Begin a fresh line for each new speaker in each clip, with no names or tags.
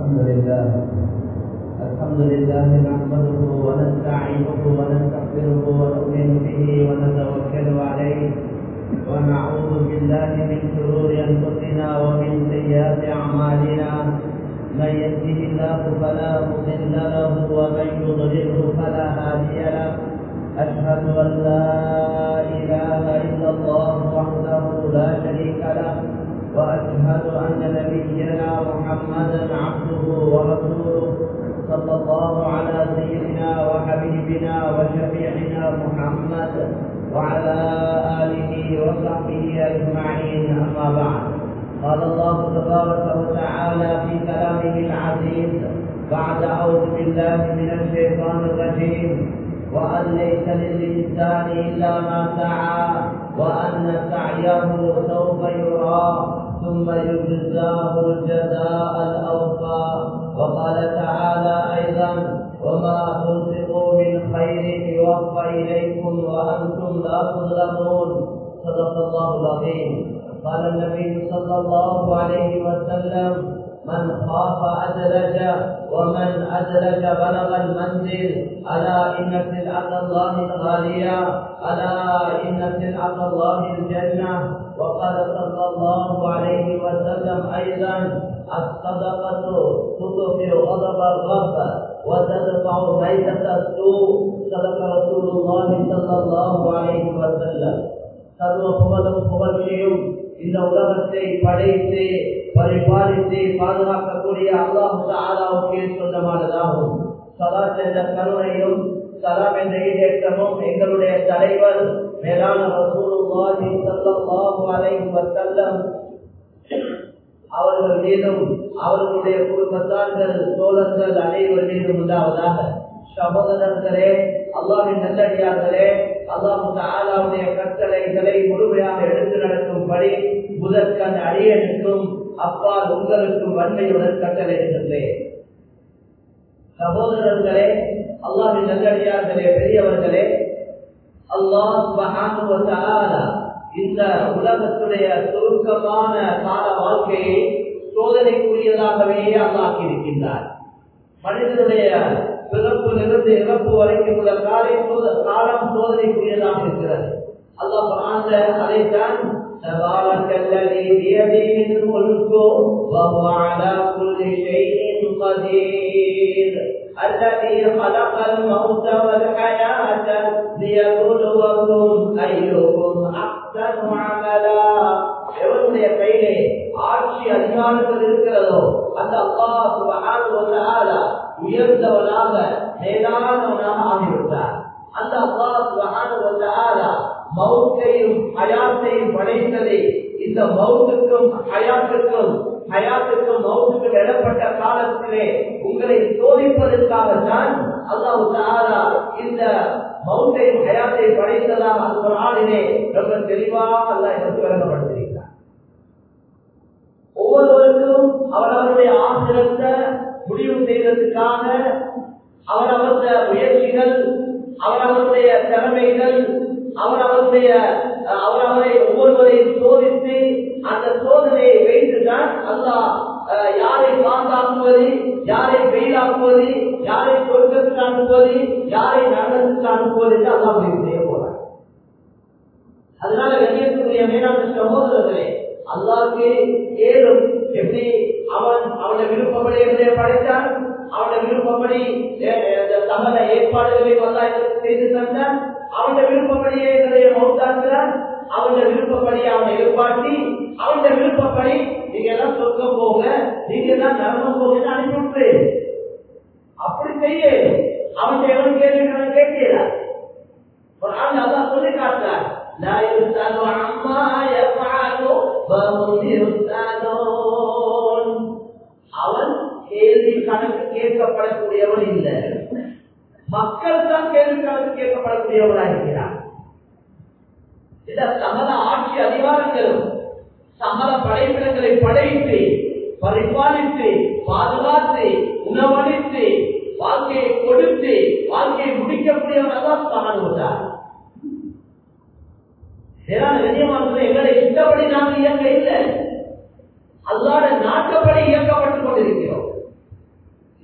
الحمد لله الحمد لله نحمده ونستعينه ونستغفره ونؤمن به ونتوكل عليه ونعوذ بالله من شرور انفسنا ومن سيئات اعمالنا من يهده الله فلا مضل له ومن يضلله فلا هادي له اشهد ان لا اله الا الله وحده لا شريك له واشهد ان نبينا محمدا عبده ورسوله صلى الله على سيدنا وحبيبنا وشفيعنا محمد وعلى اله وصحبه اجمعين اما بعد قال الله تبارك وتعالى في كلامه العزيز بعد اعوذ بالله من الشيطان الرجيم وان ليس للانسان الا ما سعى وان سعيه سوف يرى ثم يجزاه الجزاء الاوفى وقال تعالى ايضا وما تنفقوا من خير يوفى اليكم وانتم لا تظلمون صدق الله العظيم قال النبي صلى الله عليه وسلم من خاف أدرج ومن أدرج بلغ المنزل ألا إن سلعة الله الغالية ألا إن سلعة الله الجنة وقال صلى الله عليه وسلم أيضا الصدقة تطفئ غضب الرب وتدفع بيتة السوء صدق رسول الله صلى الله عليه وسلم சர்வ புகழும் புகழ்ச்சியும் இந்த உலகத்தை படைத்து பரிபாலித்து பாதுகாக்கக்கூடிய அல்லாஹு ஆலாவுக்கு சொந்தமானதாகும் சதா சென்ற கருணையும் சலாம் என்ற ஈடேற்றமும் எங்களுடைய தலைவர் மேலான ரசூலுல்லாஹி ஸல்லல்லாஹு அலைஹி வஸல்லம் அவர்கள் மீதும் அவர்களுடைய குடும்பத்தார்கள் தோழர்கள் அனைவர் மீதும் உண்டாவதாக சகோதரர்களே அல்லாவின் நல்லடியார்களே அல்லாஹு ஆலாவுடைய கட்டளைகளை முழுமையாக எடுத்து நடக்கும்படி முதற்கண் அடியனுக்கும் அப்பால் உங்களுக்கும் வன்மையுடன் கட்டளையிடுகின்றேன் சகோதரர்களே அல்லாவின் நல்லடியார்களே பெரியவர்களே அல்லாஹ் இந்த உலகத்துடைய சுருக்கமான கால வாழ்க்கையை சோதனைக்குரியதாகவே அல்லாக்கி இருக்கின்றார் மனிதனுடைய பிறப்பிலிருந்து இறப்பு வரைக்கும் உள்ள காலை காலம் சோதனைக்குரியதாக இருக்கிறது அல்லாஹ் அதைத்தான் تبارك الذي بيده الملك وهو على كل شيء قدير الذي خلق الموت والحياة ليبلوكم أيكم أحسن عملا எவருடைய கையிலே ஆட்சி அதிகாரங்கள் இருக்கிறதோ அந்த அல்லாஹ் உயர்ந்தவனாக மேலானவனாக ஆகிவிட்டார் அந்த அல்லாஹ் மவுத்தையும் ஹயாத்தையும் படைத்ததை இந்த மவுத்துக்கும் ஹயாத்துக்கும் ஹயாத்துக்கும் மவுத்துக்கும் இடப்பட்ட காலத்திலே உங்களை சோதிப்பதற்காகத்தான் அல்லாஹு இந்த மவுத்தையும் ஹயாத்தையும் படைத்ததாக ஒரு ஆளிலே ரொம்ப தெளிவாக அல்ல எனக்கு விளங்கப்படுத்திருக்கிறார் ஒவ்வொருவருக்கும் அவரவருடைய ஆசிரத்தை முடிவு செய்வதற்காக அவரவருடைய முயற்சிகள் அவரவருடைய திறமைகள் அவரவருடைய அவரவரை ஒவ்வொருவரையும் சோதித்து அந்த சோதனையை வைத்துதான் அல்லாஹ் யாரை பாசாக்குவது யாரை வெயிலாக்குவது யாரை சொர்க்கத்துக்கு அனுப்புவது யாரை நரகத்துக்கு அனுப்புவது என்று அல்லாஹ் முடிவு செய்ய போறார் அதனால கண்ணியத்துக்குரிய மேலான சகோதரர்களே அல்லாவுக்கு ஏதும் எப்படி அவன் அவனுடைய விருப்பப்படி எப்படி படைத்தான் அவனுடைய விருப்பப்படி சகல ஏற்பாடுகளை வல்லா செய்து தந்தான் அவனுடைய விருப்பப்படியே எங்களுடைய மௌத்தாக்குறான் அவனுடைய விருப்பப்படி அவனை எதிர்பார்த்தி அவனுடைய விருப்பப்படி நீங்க எல்லாம் சொர்க்கம் போக நீங்க எல்லாம் நரகம் போக அனுப்பிவிட்டு அப்படி செய்ய அவன் எவன் கேள்வி கேட்கல ஒரு ஆள் அதான் சொல்லி காட்டுறார் لا يسأل عما يفعل وهم يسألون அவன் கேள்வி கணக்கு கேட்கப்படக்கூடியவன் இல்லை மக்கள் தான் கேள்வி கணக்கு கேட்கப்படக்கூடியவனாக இருக்கிறார் இந்த சகல ஆட்சி அதிகாரங்களும் சகல படைப்பிடங்களை படைத்து பரிபாலித்து பாதுகாத்து உணவளித்து வாழ்க்கையை கொடுத்து வாழ்க்கையை முடிக்கக்கூடியவனதான் காணுகிறார் எங்களை இஷ்டப்படி நாங்கள் இயங்க இல்லை அல்லாத நாட்டப்படி இயக்கப்பட்டுக் கொண்டிருக்கிறோம்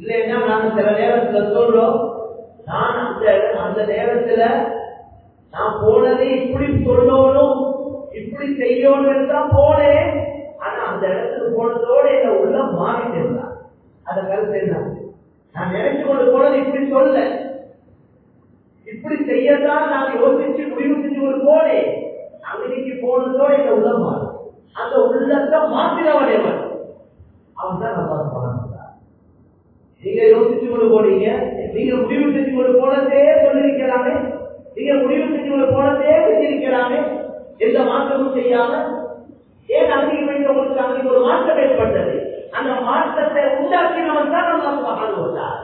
இல்லைன்னா நாங்க சில நேரத்துல சொல்றோம் நான் அந்த அந்த நேரத்துல நான் போனது இப்படி சொல்லணும் இப்படி செய்யணும் தான் போனேன் ஆனா அந்த இடத்துக்கு போனதோட என்ன உள்ள மாறிட்டு இருந்தான் அந்த கருத்து என்ன நான் நினைச்சு கொண்டு போனது இப்படி சொல்ல இப்படி செய்யத்தான் நான் யோசிச்சு முடிவு செஞ்சு கொண்டு போனேன் அன்னைக்கு போனதோட என்ன உள்ள மாறும் அந்த உள்ளத்தை மாற்றினவன் எவன் அவன் தான் நல்லா பலன் நீங்க யோசிச்சு கொண்டு போனீங்க நீங்க முடிவு செஞ்சு கொண்டு போனதே சொல்லிருக்கிறானே நீங்க முடிவு செஞ்சு கொண்டு போனதே செஞ்சிருக்கிறானே எந்த மாற்றமும் செய்யாம ஏன் அன்னைக்கு போய் உங்களுக்கு அன்னைக்கு ஒரு மாற்றம் ஏற்பட்டது அந்த மாற்றத்தை உண்டாக்கினவன் தான் நம்ம மகான்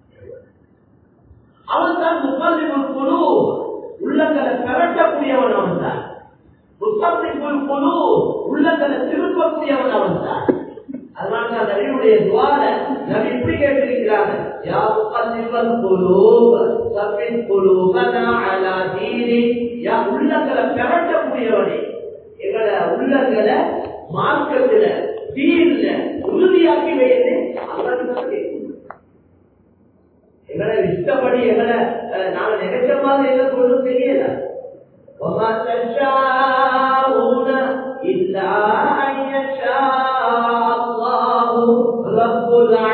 அவன் தான் முப்பது குழு உள்ளங்களை கரட்டக்கூடியவன் அவன் தான் முப்பத்திற்குள் குழு உள்ளங்களை திருப்பக்கூடியவன் அவன் தான் அதனால தான் நபியுடைய துவார நபி இப்படி கேட்டிருக்கிறாங்க யா முகல்லிபல் குலூப் சபின் குலூபனா அலா தீனி யா உள்ளங்களை பெறட்டக்கூடியவனே எங்களை உள்ளங்களை மார்க்கத்துல தீர்ல உறுதியாக்கி வைத்து அவர்கள் எங்களை இஷ்டப்படி எங்களை நாங்க நினைச்ச மாதிரி என்ன சொல்ல தெரியல وما تشاءون إلا أن يشاء الله رب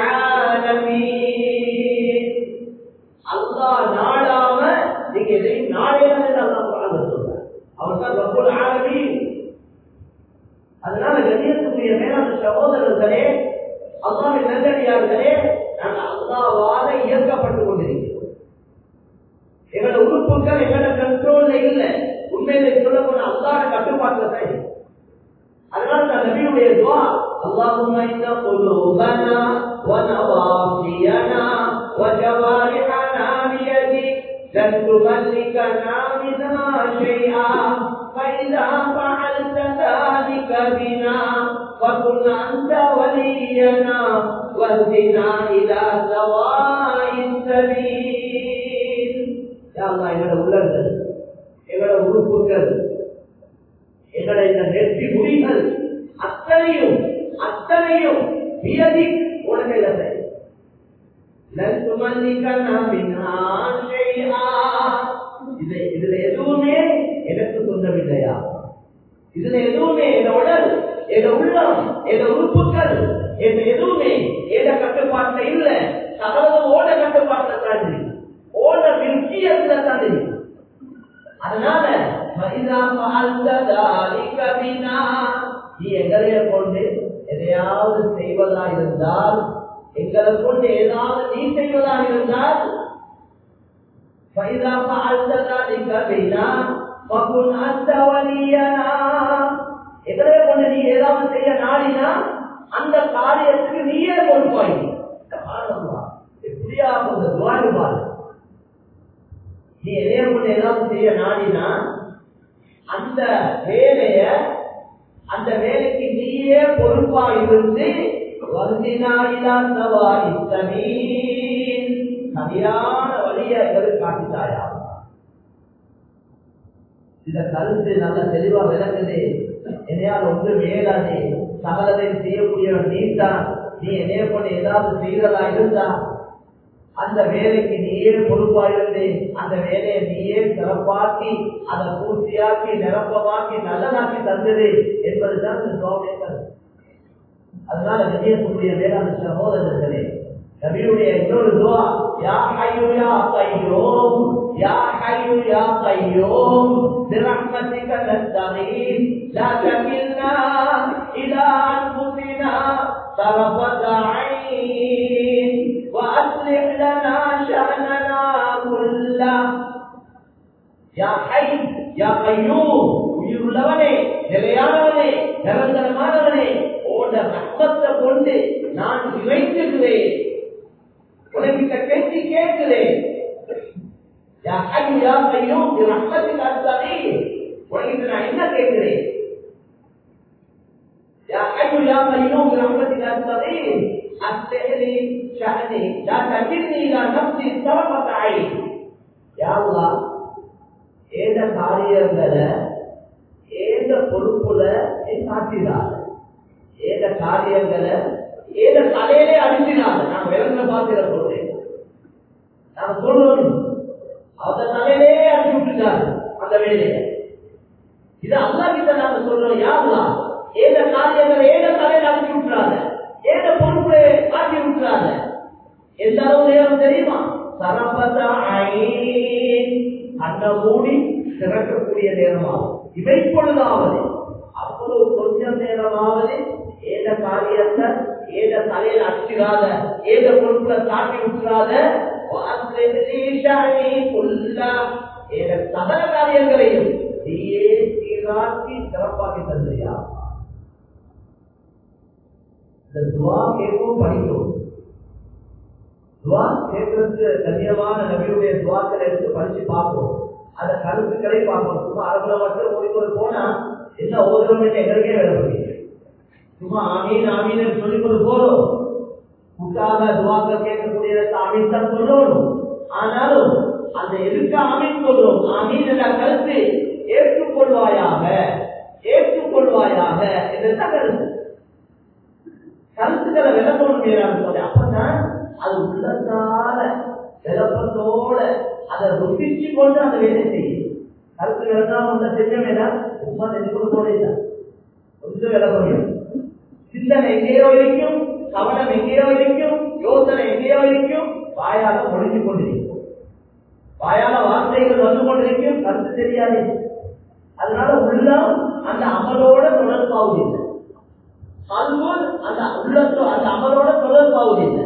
العالمين அல்லாஹ் நாடாம நீங்க எதையும் நாடையாது அல்லாஹ் குரான் சொல்றார் அவர் தான் ரப்புல் ஆலமீன் அதனால கண்ணியத்துக்குரிய மேலான சகோதரர்களே அல்லாவின் நல்லடியார்களே நாங்கள் அல்லாவாக இயக்கப்பட்டுக் கொண்டிருக்கிறோம் எங்களோட உறுப்புகள் எங்களோட கண்ட்ரோல்ல இல்லை உண்மையில சொல்ல போன அல்லாட கட்டுப்பாட்டுல தான் இருக்கு அதனால நான் நபியுடைய துவா اللهم إن قلوبنا ونواصينا وجوارحنا بيدك لن تملكنا منها شيئا فإذا فعلت ذلك بنا فكن أنت ولينا واهدنا إلى سواء السبيل يا الله எங்களோட உள்ளங்கள் எங்களோட உறுப்புகள் எங்களோட இந்த நெற்றி முடிகள் அத்தனையும் அத்தனையும் வியதி உலகையில இது இதுல எதுவுமே எனக்கு சொந்தமில்லையா இதுல எதுவுமே என் உடல் என் உள்ளம் என் உறுப்புகள் என் எதுவுமே எந்த கட்டுப்பாட்டுல இல்ல சகலதும் ஓட கட்டுப்பாட்டுல தான் இருக்கு ஓட மில்கியத்துல தான் இருக்கு அதனால நீ எங்களைய கொண்டு எதையாவது செய்வதா இருந்தால் எங்களை கொண்டு ஏதாவது நீ செய்வதா இருந்தால் فإذا فعلت ذلك بنا فكن أنت ولينا எங்களை கொண்டு நீ ஏதாவது செய்ய நாடினா அந்த காரியத்துக்கு நீயே பொறுப்பாய் எப்படியா அந்த துவாடுவார் நீ எதைய கொண்டு ஏதாவது செய்ய நாடினா அந்த வேலைய அந்த வேலைக்கு நீயே பொறுப்பா இருந்து சரியான வழியை எங்களுக்கு காட்டித்தாயா இந்த கருத்து நல்ல தெளிவா விளங்குது என்னையால் ஒன்று மேலாதே சகலதை செய்யக்கூடியவன் நீதான் நீ என்னைய கொண்டு ஏதாவது செய்ததா இருந்தா அந்த வேலைக்கு நீயே பொறுப்பாயிருந்து அந்த வேலையை நீயே சிறப்பாக்கி அதை பூர்த்தியாக்கி நிரப்பமாக்கி நல்லதாக்கி தந்தது என்பதுதான் இந்த சுவாமிய கருத்து அதனால கண்ணியக்கூடிய வேளாண் சகோதரர்களே நபியுடைய இன்னொரு துவா யா ஹய்யு யா கையூம் யா ஹய்யு யா கையூம் برحمتك نستغيث لا تكلنا إلى أنفسنا طرفة عين وأصلح لنا شأننا كله يا حي يا قيوم உயிருள்ளவனே நிலையானவனே நிரந்தரமானவனே உன்னோட ரத்தத்தை கொண்டு நான் இறைஞ்சுகிறேன் உனக்கிட்ட கேட்டு கேட்கிறேன் யா ஹய்யு யா கய்யூம் பி ரஹ்மத்திக அஸ்தகீர் உனக்கிட்ட நான் என்ன கேட்கிறேன் யா ஹய்யு யா கய்யூம் பி ரஹ்மத்திக அஸ்தகீர் அஸ்தஹ்லி ஷஅனி லா தஜித்னி இலா நஃப்ஸி தரஃபத ஐன் யா அல்லாஹ் ஏத காரியங்களை ஏத பொறுப்புல நீ காட்டினார் ஏத காரியங்களை ஏத தலையிலே அழிஞ்சினார் நான் விளங்க பார்த்து நாங்க சொல்றோம் அந்த தலையிலே அனுப்பி விட்டுட்டாரு அந்த வேலையை இது அல்லா கிட்ட நாங்க சொல்றோம் யாருலா ஏத காரியங்களை ஏத தலையில அனுப்பி விட்டுறாங்க ஏத பொறுப்பை காட்டி விட்டுறாங்க எந்த அளவு நேரம் தெரியுமா சரபத அந்த மூடி திறக்கக்கூடிய நேரமாகும் இவை பொழுதாவது அவ்வளவு கொஞ்சம் நேரமாவது ஏத காரியத்தை ஏத தலையில அடிச்சிடாத ஏத பொறுப்புல காட்டி விட்டுறாத ஏத சகல காரியங்களையும் நீயே சீராக்கி சிறப்பாக்கி தந்தையா இந்த துவா கேட்கும் படிக்கும் துவா கேட்கறதுக்கு கண்ணியமான நபியுடைய துவாக்களை எடுத்து படிச்சு பார்ப்போம் அந்த கருத்துக்களை பார்ப்போம் சும்மா அரபுல மட்டும் ஓடிக்கொண்டு போனா என்ன ஓதுறோம் எங்களுக்கே வேலை பண்ணி சும்மா ஆமீன் ஆமீன் சொல்லிக்கொண்டு போறோம் முட்டாக துவாக்கள் கேட்கக்கூடியதற்கு ஆமீன் தான் சொல்லணும் ஆனாலும் அந்த எதுக்கு ஆமீன் சொல்றோம் ஆமீன் என்ற கருத்து ஏற்றுக்கொள்வாயாக ஏற்றுக்கொள்வாயாக என்றுதான் கருத்து கருத்துக்களை விளக்கணும் மேலான்னு சொல்லி அப்பதான் அது உள்ளத்தால விளப்பத்தோட அதை ருசிச்சு கொண்டு அந்த வேலை செய்யும் கருத்துக்களை தான் உள்ள செஞ்சமேடா சும்மா தெரிஞ்சு போனேன் கொஞ்சம் விளக்கம் சிந்தனை எங்கேயோ இருக்கும் கவனம் எங்கேயோ இருக்கும் யோசனை எங்கேயோ இருக்கும் வாயால முடிஞ்சு கொண்டிருக்கும் வாயால வார்த்தைகள் வந்து கொண்டிருக்கும் கருத்து தெரியாது அதனால உள்ளம் அந்த அமலோட தொடர்பாவதில்லை கல்வன் அந்த உள்ளத்தோ அந்த அமலோட தொடர்பாவதில்லை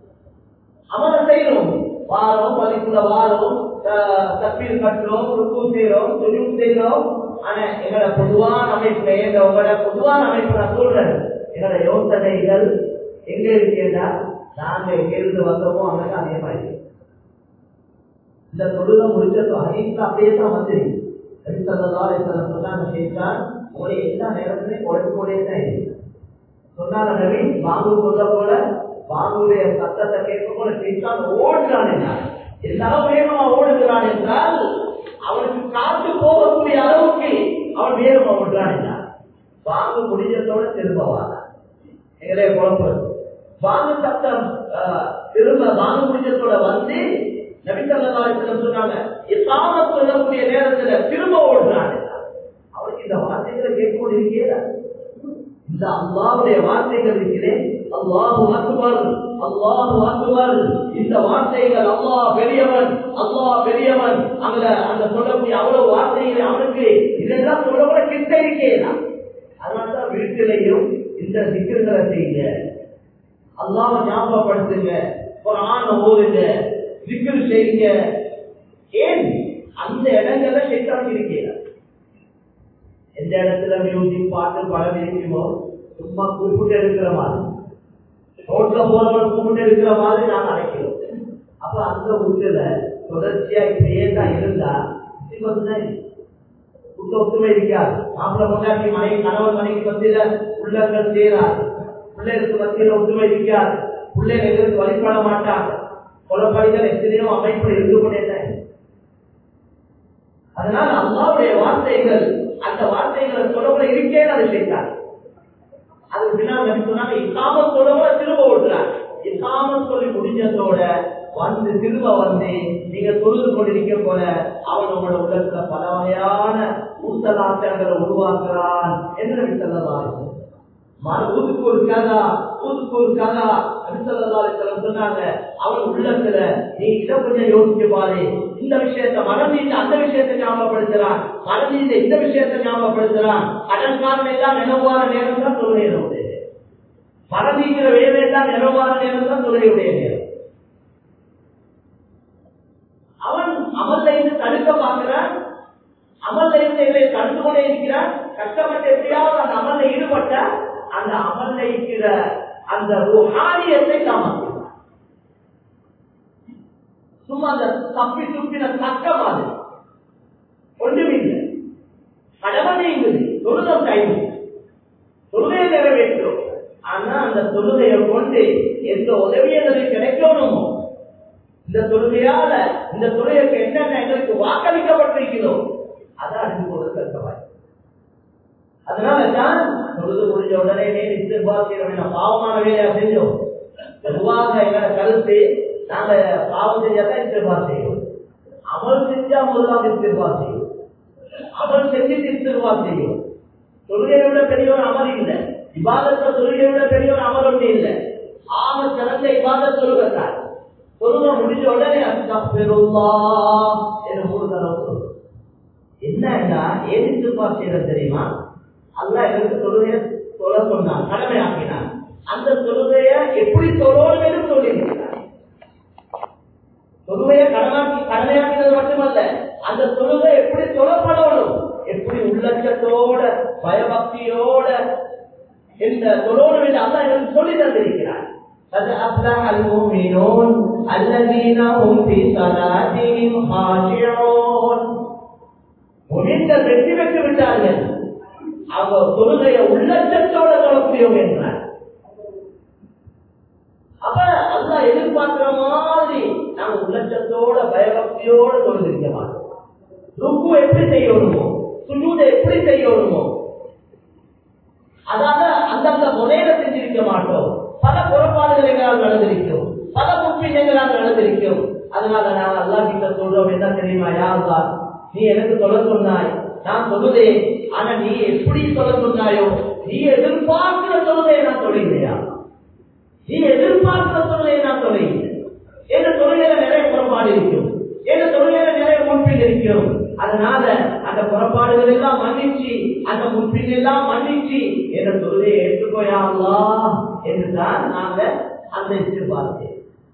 அமல செய்யறோம் வாரம் பள்ளிக்குள்ள வாரம் தப்பீர் கட்டுறோம் ருக்கு செய்யறோம் தொழில் செய்யறோம் ஆனா எங்களோட பொதுவான அமைப்புல எங்களோட பொதுவான அமைப்பு நான் சொல்றேன் எங்களோட யோசனைகள் எங்க இருக்கேன்னா நாங்க எங்க இருந்து வந்தோமோ அங்கே அதே மாதிரி இந்த தொழுகை முடிச்சதோ அனைத்து அப்படியே தான் வந்துருக்கு சொன்னாங்க கேட்டால் உங்களுடைய எல்லா நேரத்திலையும் குறைப்பு கொண்டே தான் இருக்கு சொன்னாங்க நபி வாங்கு சொல்ல போல வாங்குடைய சத்தத்தை கேட்க போல கேட்டால் ஓடுகிறான் என்றார் எந்த அளவு வேகமா ஓடுகிறான் என்றால் அவனுக்கு காத்து போகக்கூடிய அளவுக்கு அவன் வேகமா ஓடுறான் என்றார் வாங்கு முடிஞ்சதோட திரும்ப வாங்க எங்களே குழப்பம் வாங்கு சத்தம் திரும்ப வாங்கு முடிஞ்சதோட வந்து நபித்தல்லாசனம் சொன்னாங்க இல்லாம சொல்லக்கூடிய நேரத்துல திரும்ப ஓடுறான் அவனுக்கு இந்த வார்த்தைகளை கேட்கக்கூடிய இருக்கே இந்த அல்லாவுடைய வார்த்தைகள் இருக்கிறேன் அல்லாஹு அக்பர் அல்லாஹு அக்பர் இந்த வார்த்தைகள் அல்லாஹ் பெரியவன் அல்லாஹ் பெரியவன் அந்த அந்த சொல்லக்கூடிய அவ்வளவு வார்த்தைகளை அவனுக்கு இதெல்லாம் சொல்லக்கூட கிட்ட இருக்கேன் அதனாலதான் வீட்டிலையும் இந்த சிக்கல்களை செய்யுங்க அல்லாம ஞாபகப்படுத்துங்க ஒரு ஆணை ஓதுங்க சிக்கல் செய்யுங்க ஏன் அந்த இடங்கள்ல செட்டாக இருக்கிறார் எந்த இடத்துல மியூசிக் பாட்டு படம் இருக்குமோ சும்மா கூப்பிட்டு இருக்கிற மாதிரி ரோட்ல போறவங்க கூப்பிட்டு இருக்கிற மாதிரி நான் அழைக்கிறோம் அப்ப அந்த வீட்டுல தொடர்ச்சியா இப்படியே தான் இருந்தா உள்ள ஒத்துமை இருக்காது மாப்பிள்ள முன்னாடி மனைவி கணவன் மனைவி மத்தியில உள்ளங்கள் சேராது பிள்ளைகளுக்கு மத்தியில ஒத்துமை இருக்காது பிள்ளைகளுக்கு வழிபட மாட்டாங்க கொலப்படிகள் எத்தனையோ அமைப்பு இருந்து கொண்டே அதனால அல்லாவுடைய வார்த்தைகள் அந்த வார்த்தைகளை சொல்லக்கூட இருக்கே அதை செய்தார் அதுக்கு பின்னால் சொன்னாங்க இல்லாம சொல்லக்கூட திரும்ப ஓடுறார் இல்லாம சொல்லி முடிஞ்சதோட வந்து திரும்ப வந்து நீங்க தொழுது கொண்டிருக்க போல அவன் உங்களோட உள்ளத்துல பல வகையான ஊசலாட்டங்களை உருவாக்குறான் என்று சொல்லலாம் ஊதுக்கு ஒரு கதா ஊதுக்கு ஒரு கதா அப்படின்னு சொன்னாங்க அவன் உள்ளத்துல நீ இதை கொஞ்சம் யோசிச்சு பாரு இந்த விஷயத்த மனநீண்ட அந்த விஷயத்தை ஞாபகப்படுத்துறான் மனநீண்ட இந்த விஷயத்தை ஞாபகப்படுத்துறான் கடன்காரன் எல்லாம் நிலவார நேரம் தான் தொழுகையிடும் மனநீங்கிற வேலை எல்லாம் நிலவார நேரம் தான் தொழுகையுடைய நேரம் அவன் அமல்ல இருந்து தடுக்க பார்க்கிறான் அமல்ல இருந்து இதை தடுத்து கொண்டே இருக்கிறான் கஷ்டப்பட்டு எப்படியாவது அந்த அமல்ல ஈடுபட்ட அந்த அமல்ல இருக்கிற அந்த ருஹானியத்தை காமாக்கிறான் சும்மா அந்த தப்பி துப்பின தக்கம் அது ஒன்றுமில்லை கடமை இருக்குது தொழுதம் டைம் தொழுகையை நிறைவேற்றும் ஆனா அந்த தொழுகையை கொண்டு எந்த உதவி எங்களுக்கு கிடைக்கணுமோ இந்த தொழுகையால இந்த தொழுகைக்கு என்னென்ன எங்களுக்கு வாக்களிக்கப்பட்டிருக்கிறோம் அதை அறிந்து கொள்ள கருத்தவாய் அதனால தான் தொழுது முடிஞ்ச உடனே இஸ்திர்பார் செய்யணும் பாவமான வேலையா செஞ்சோம் பொதுவாக எங்களோட கருத்து நாங்க பாவம் செஞ்சாதான் இஸ்திருபார் செய்வோம் அமல் செஞ்சா முதலாம் இஸ்திருபார் செய்வோம் அமல் செஞ்சுட்டு இஸ்திருபார் செய்யும் தொழுகையை விட பெரிய ஒரு அமல் இல்லை விவாதத்தை தொழுகையை விட பெரிய ஒரு அமல் ஒன்று இல்லை ஆம சிறந்த விவாத தொழுகத்தான் தொழுக முடிஞ்ச உடனே அஸ்தக்ஃபிருல்லா என்று மூணு தடவை சொல்லும் என்னன்னா ஏன் இஸ்திருபார் செய்யறது தெரியுமா அல்லாஹ் எனக்கு தொழுகையை தொழ சொன்னான் கடமையாக்கினான் அந்த தொழுகையை எப்படி தொழணும் என்று சொல்லியிருக்கிறார் தொழுகையை கடனாக்கி கடமையாக்கினது மட்டுமல்ல அந்த தொழுகை எப்படி தொழப்படணும் எப்படி உள்ளச்சத்தோட பயபக்தியோட இந்த தொழணும் என்று அல்லாஹ் எனக்கு சொல்லி தந்திருக்கிறார் قد أفلح المؤمنون الذين هم في صلاتهم خاشعون முனிந்தர் வெற்றி பெற்று விட்டார்கள் அவங்க தொழுகைய உள்ளச்சத்தோட தொழக்கூடியவங்க என்றார் அப்ப அல்லா எதிர்பார்க்கிற மாதிரி நாங்க உள்ளச்சத்தோட பயபக்தியோட தொழுதிருக்க மாட்டோம் ருக்கு எப்படி செய்யணுமோ சுஜூதை எப்படி செய்யணுமோ அதாவது அந்தந்த முறையில செஞ்சிருக்க மாட்டோம் பல புறப்பாடுகள் எங்களால் நடந்திருக்கும் பல முன்பின்னங்களால் நடந்திருக்கும் அதனால நாங்க அல்லா கிட்ட சொல்றோம் என்ன தெரியுமா யாருதா நீ எனக்கு சொல்ல சொன்னாய் நான் சொல்லுதேன் ஆனா நீ எப்படி சொல்ல சொன்னாயோ நீ எதிர்பார்க்கிற சொல்லுதே நான் சொல்லுகிறேயா நீ எதிர்பார்க்கிற சொல்லுதே நான் சொல்லுகிறேன் என்ற தொழில நிறைய புறப்பாடு இருக்கும் என்ற தொழில நிறைய முன்பின் இருக்கும் அதனால அந்த புறப்பாடுகள் எல்லாம் மன்னிச்சு அந்த முன்பின் எல்லாம் மன்னிச்சு என்ற தொழிலை ஏற்றுக்கோயாங்களா என்றுதான் நாங்க அந்த எதிர்பார்த்தேன்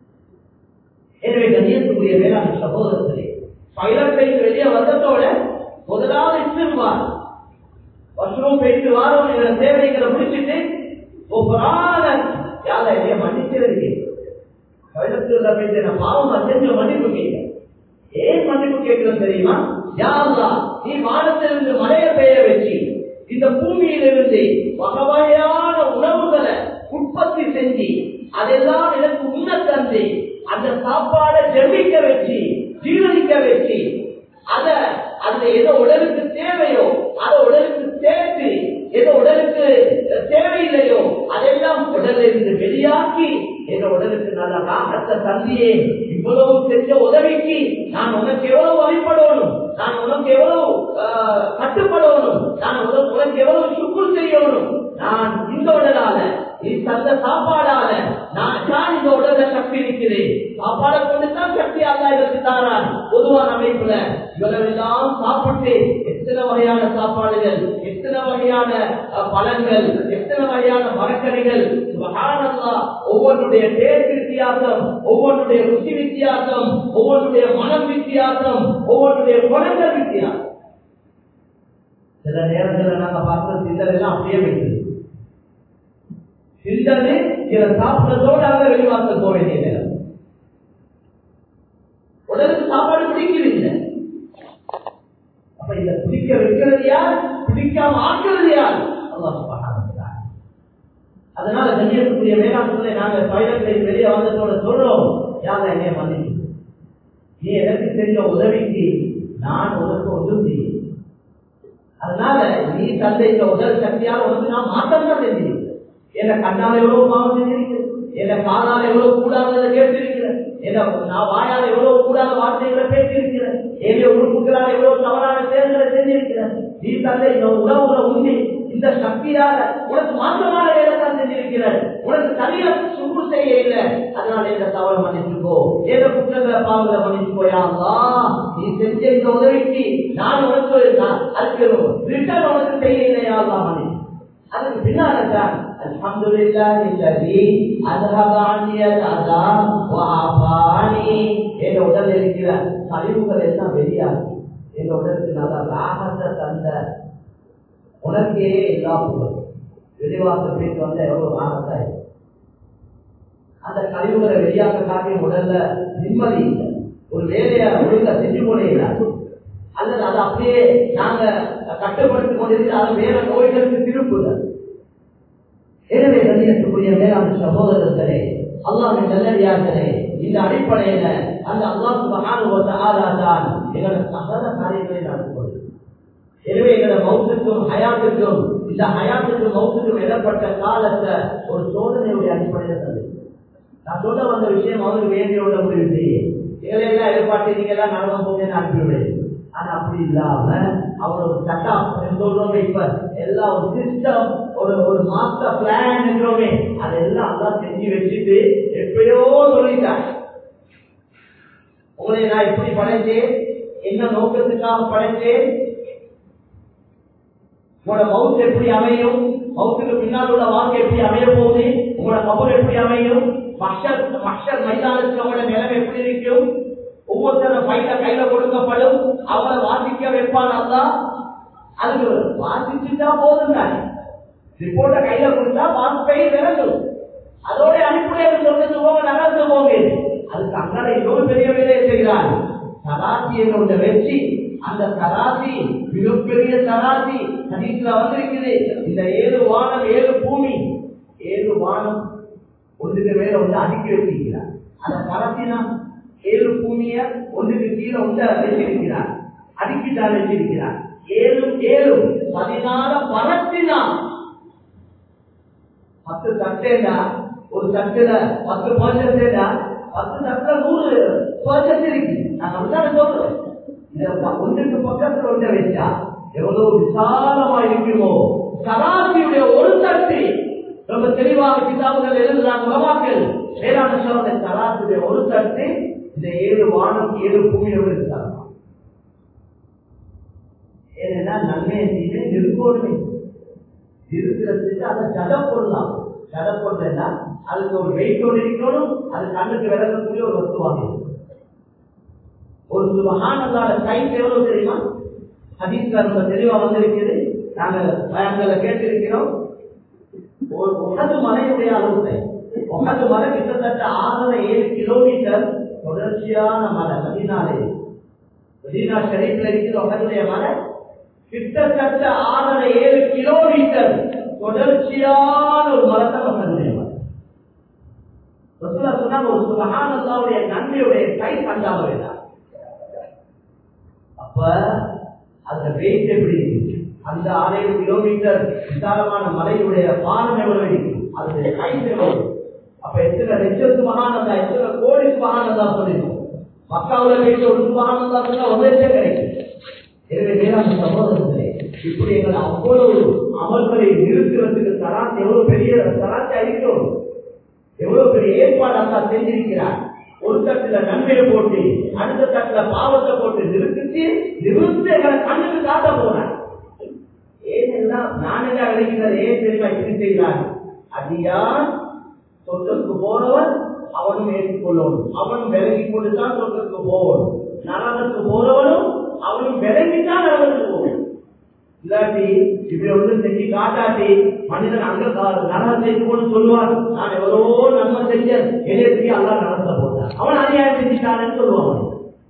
எனவே கண்ணியத்துக்குரிய வேளாண் சகோதரர்களே பைலட் போயிட்டு வெளியே வந்ததோட முதலாவது இஸ்திருவார் வருஷமும் போயிட்டு வாரம் எங்களை தேவைகளை முடிச்சுட்டு ஒவ்வொரு யார என்னைய மன்னிச்சிருக்கேன் பைலத்துல போயிட்டு நான் பாவம் செஞ்சு மன்னிப்பு கேட்க ஏன் மன்னிப்பு கேட்கிறோம் தெரியுமா யாரா நீ வானத்திலிருந்து மழையை பெய்ய வச்சு இந்த பூமியிலிருந்து வகை வகையான உணவுகளை உற்பத்தி செஞ்சு அதெல்லாம் எனக்கு உண்ண தந்து அந்த சாப்பாடை ஜெபிக்க வச்சு ஜீரணிக்க வச்சு அத அந்த எதோ உடலுக்கு தேவையோ அதை உடலுக்கு சேர்த்து எதோ உடலுக்கு தேவையில்லையோ அதெல்லாம் உடலில் இருந்து வெளியாக்கி எங்க உடலுக்கு நல்ல ராகத்தை தந்தியே இவ்வளவு செஞ்ச உதவிக்கு நான் உனக்கு எவ்வளவு வழிபடணும் நான் உனக்கு எவ்வளவு கட்டுப்படணும் நான் உனக்கு உனக்கு எவ்வளவு சுக்குள் செய்யணும் நான் இந்த உடலால நீ தந்த சாப்பாடால நான் நான் இந்த உடல சக்தி இருக்கிறேன் சாப்பாடை கொண்டுதான் சக்தி அல்லா இதற்கு தாரான் பொதுவான அமைப்புல இவரெல்லாம் சாப்பிட்டு எத்தனை வகையான சாப்பாடுகள் எத்தனை வகையான பழங்கள் எத்தனை வகையான மரக்கறிகள் ஒவ்வொன்றுடைய டேஸ்ட் வித்தியாசம் ஒவ்வொன்றுடைய ருசி வித்தியாசம் ஒவ்வொன்றுடைய மனம் வித்தியாசம் ஒவ்வொன்றுடைய குணங்கள் வித்தியாசம் சில நேரத்தில் நாங்க பார்க்கிற சிந்தனைலாம் அப்படியே வைக்கிறது சிந்தனை இதை சாப்பிடுறதோடு அங்க வெளிவாசல் போக வேண்டிய நேரம் உடலுக்கு சாப்பாடு பிடிக்கவில்லை அப்ப இதை பிடிக்க வைக்கிறது யார் பிடிக்காம ஆக்குறது யார் அதனால கண்ணியத்துக்குரிய வேளாண் சொல்ல நாங்க பயணத்தை வெளியே வந்ததோட சொல்றோம் யார என்னைய மன்னிச்சு நீ எனக்கு செஞ்ச உதவிக்கு நான் உனக்கு உதவி அதனால நீ தந்த இந்த உடல் சக்தியால் உனக்கு நான் மாற்றம் தான் செஞ்சிருக்கிறேன் என்ன கண்ணால் எவ்வளவு பாவம் செஞ்சிருக்கிறேன் என்ன காலால் எவ்வளவு கூடாததை கேட்டிருக்கிறேன் என்ன நான் வாயால் எவ்வளவு கூடாத வார்த்தைகளை பேசியிருக்கிறேன் ஏழை உறுப்புகளால் எவ்வளவு தவறான செயல்களை செஞ்சிருக்கிறேன் நீ தந்த இந்த உணவுகளை உண்டி இந்த சக்தியால உனக்கு மாற்றமான வேலை தான் செஞ்சிருக்கிறேன் உனக்கு சரியா சுப்பு செய்ய இல்லை அதனால இந்த தவறு மன்னிச்சுக்கோ ஏதோ குற்றங்களை பாவங்களை மன்னிச்சுக்கோயாங்களா நீ செஞ்ச இந்த உதவிக்கு நான் உனக்கு அதுக்கு ரிட்டர்ன் உனக்கு செய்ய இல்லையாங்களா மன்னிச்சு அதுக்கு பின்னால்தான் الحمد لله الذي اذهب عني الاذى وعافاني என் உடல் இருக்கிற கழிவுகள் எல்லாம் வெளியாகி என் உடலுக்கு நல்ல ராகத்தை தந்த உனக்கே எல்லா புகழ் வெளிவாசல் போயிட்டு வந்த எவ்வளவு ராகத்தா இருக்கு அந்த கழிவுகளை வெளியாக்க காட்டிய உடல்ல நிம்மதி இல்லை ஒரு வேலையை ஒழுங்கா செஞ்சு கொண்டே அல்லது அதை அப்படியே நாங்க கட்டுப்படுத்திக் கொண்டிருக்கிற அது வேற நோய்களுக்கு திருப்புதல் எனவே கண்ணியத்துக்குரிய மேலாண் சகோதரர்களே அல்லாவின் நல்லடியார்களே இந்த அடிப்படையில அந்த அல்லாஹ் மகானுவத்த ஆதாதான் எங்களோட சகல காரியங்களை நடந்து கொள்ளும் எனவே எங்களோட மௌத்துக்கும் ஹயாத்துக்கும் இந்த ஹயாத்துக்கும் மௌத்துக்கும் இடப்பட்ட காலத்தை ஒரு சோதனையுடைய அடிப்படையில் தந்து நான் சொல்ல வந்த விஷயம் அவருக்கு வேண்டிய உள்ள முடிவு செய்ய எல்லாம் எதிர்பார்த்து நீங்க எல்லாம் நடந்து போங்க அனுப்பிவிடுவேன் ஆனா அப்படி இல்லாம அவர் ஒரு சட்டம் சொல்றோம் இப்ப எல்லா ஒரு சிஸ்டம் ஒரு ஒரு மாஸ்டர் பிளான் என்றோமே அதெல்லாம் எல்லாம் செஞ்சு வச்சுட்டு எப்பயோ சொல்லிட்டார் உங்களை நான் எப்படி படைச்சேன் என்ன நோக்கத்துக்காக படைச்சேன் உங்களோட மவுத் எப்படி அமையும் மவுத்துக்கு பின்னால் உள்ள வாழ்க்கை எப்படி அமைய போகுது உங்களோட கபர் எப்படி அமையும் மஷர் மஷர் மைதானத்தில் உங்களோட நிலைமை எப்படி இருக்கும் ஒவ்வொருத்தர பையில கையில கொடுக்கப்படும் அவரை வாசிக்க வைப்பான் அல்லா அதுக்கு வாசிச்சுட்டா போதும் தானே ரிப்போர்ட்டை கையில கொடுத்தா வாசிப்பை விளங்கும் அதோட அனுப்பிடைய சொன்னது போக நகர்ந்து போங்க அதுக்கு அங்கே இன்னொரு பெரிய வேலையை செய்கிறார் சராசி என்ற வெற்றி அந்த சராசி மிகப்பெரிய சராசி சனீஸ்ல வந்திருக்குது இந்த ஏழு வானம் ஏழு பூமி ஏழு வானம் ஒன்றுக்கு மேல வந்து அடுக்கி வச்சிருக்கிறார் அந்த சராசினா ஏழு பூமிய ஒன்றுக்கு கீழே ஒன்று வச்சிருக்கிறார் அடுக்கிதான் வச்சிருக்கிறார் ஏழு ஏழு பதினாறு பரத்தினா பத்து தட்டேடா ஒரு தட்டுல பத்து பர்சன்டேஜா பத்து தட்டுல நூறு பர்சன்ட் இருக்கு நான் அப்படிதான் சொல்றேன் ஒன்றுக்கு பக்கத்துல ஒன்றை வச்சா எவ்வளவு விசாலமா இருக்குமோ சராசியுடைய ஒரு தட்டு ரொம்ப தெளிவாக கிதாபுகள் எழுதுறாங்க உலமாக்கள் வேளாண் சொல்ற சராசியுடைய ஒரு தட்டு இந்த ஏழு வானம் ஏழு பூமியோடு இருக்காங்க ஏன்னா நன்மையை செய்ய நிற்கோடுமே இருக்கிறதுக்கு அதை ஜட பொருளாம் ஜட பொருள் அதுக்கு ஒரு வெயிட்டோடு இருக்கணும் அது கண்ணுக்கு விளங்கக்கூடிய ஒரு வஸ்துவாக இருக்கும் ஒரு சுபகானந்தால சைஸ் எவ்வளவு தெரியுமா ஹதீஸ்ல ரொம்ப தெளிவா வந்திருக்குது நாங்க பயங்களை கேட்டிருக்கிறோம் ஒரு உகது மலையுடைய அளவு சைஸ் உகது மலை கிட்டத்தட்ட ஆறரை ஏழு கிலோமீட்டர் தொடர்ச்சியான மலை மதினாலே மதீனா ஷரீஃப்ல இருக்கிற உகதுடைய மலை கிட்டத்தட்ட ஆறரை ஏழு கிலோமீட்டர் தொடர்ச்சியான ஒரு மரத்தை வசனுடைய மலை சொன்னாங்க ஒரு சுபகானந்தாவுடைய நன்மையுடைய கை கண்டாக வேண்டாம் அப்ப அந்த வெயிட் எப்படி இருக்கு அந்த ஆறேழு கிலோமீட்டர் விசாலமான மலையுடைய பானம் எவ்வளவு இருக்கு அதனுடைய சைஸ் எவ்வளவு அப்ப எத்தனை லட்சத்து மகானந்தா எத்தனை கோடி மகானந்தா சொல்லிருக்கோம் மக்காவுல வைத்த ஒரு மகானந்தா சொன்னா ஒரு லட்சம் கிடைக்கும் எனவே வேளாண் சகோதரர்களே இப்படி எங்களை அவ்வளவு அமல்களை நிறுத்துவதற்கு தராசி எவ்வளவு பெரிய தராசி அளிக்கிறோம் எவ்வளவு பெரிய ஏற்பாடு அல்லா செஞ்சிருக்கிறார் ஒரு தட்டுல நன்மையை போட்டு அடுத்த தட்டுல பாவத்தை போட்டு நிறுத்தி நிறுத்தி எங்களை கண்ணுக்கு காட்ட போனார் ஏனெல்லாம் நான் என்ன விளைகிறது ஏன் தெரியுமா இப்படி செய்கிறார் அடியான் சொர்க்கத்துக்கு போனவன் அவனும் ஏற்றுக்கொள்ளணும் அவனும் விலகி கொண்டுதான் சொர்க்கத்துக்கு போகணும் நரகத்துக்கு போறவனும் அவனும் விலகித்தான் நரகத்துக்கு போகணும் இல்லாட்டி இப்படி ஒன்று செஞ்சு காட்டாட்டி மனிதன் அங்க நரகம் செய்து கொண்டு சொல்லுவான் நான் எவ்வளவோ நன்மை செஞ்சேன் எதிர்த்து அல்லா நடத்த போட்டான் அவன் அநியாயம் செஞ்சுட்டான்னு சொல்லுவான்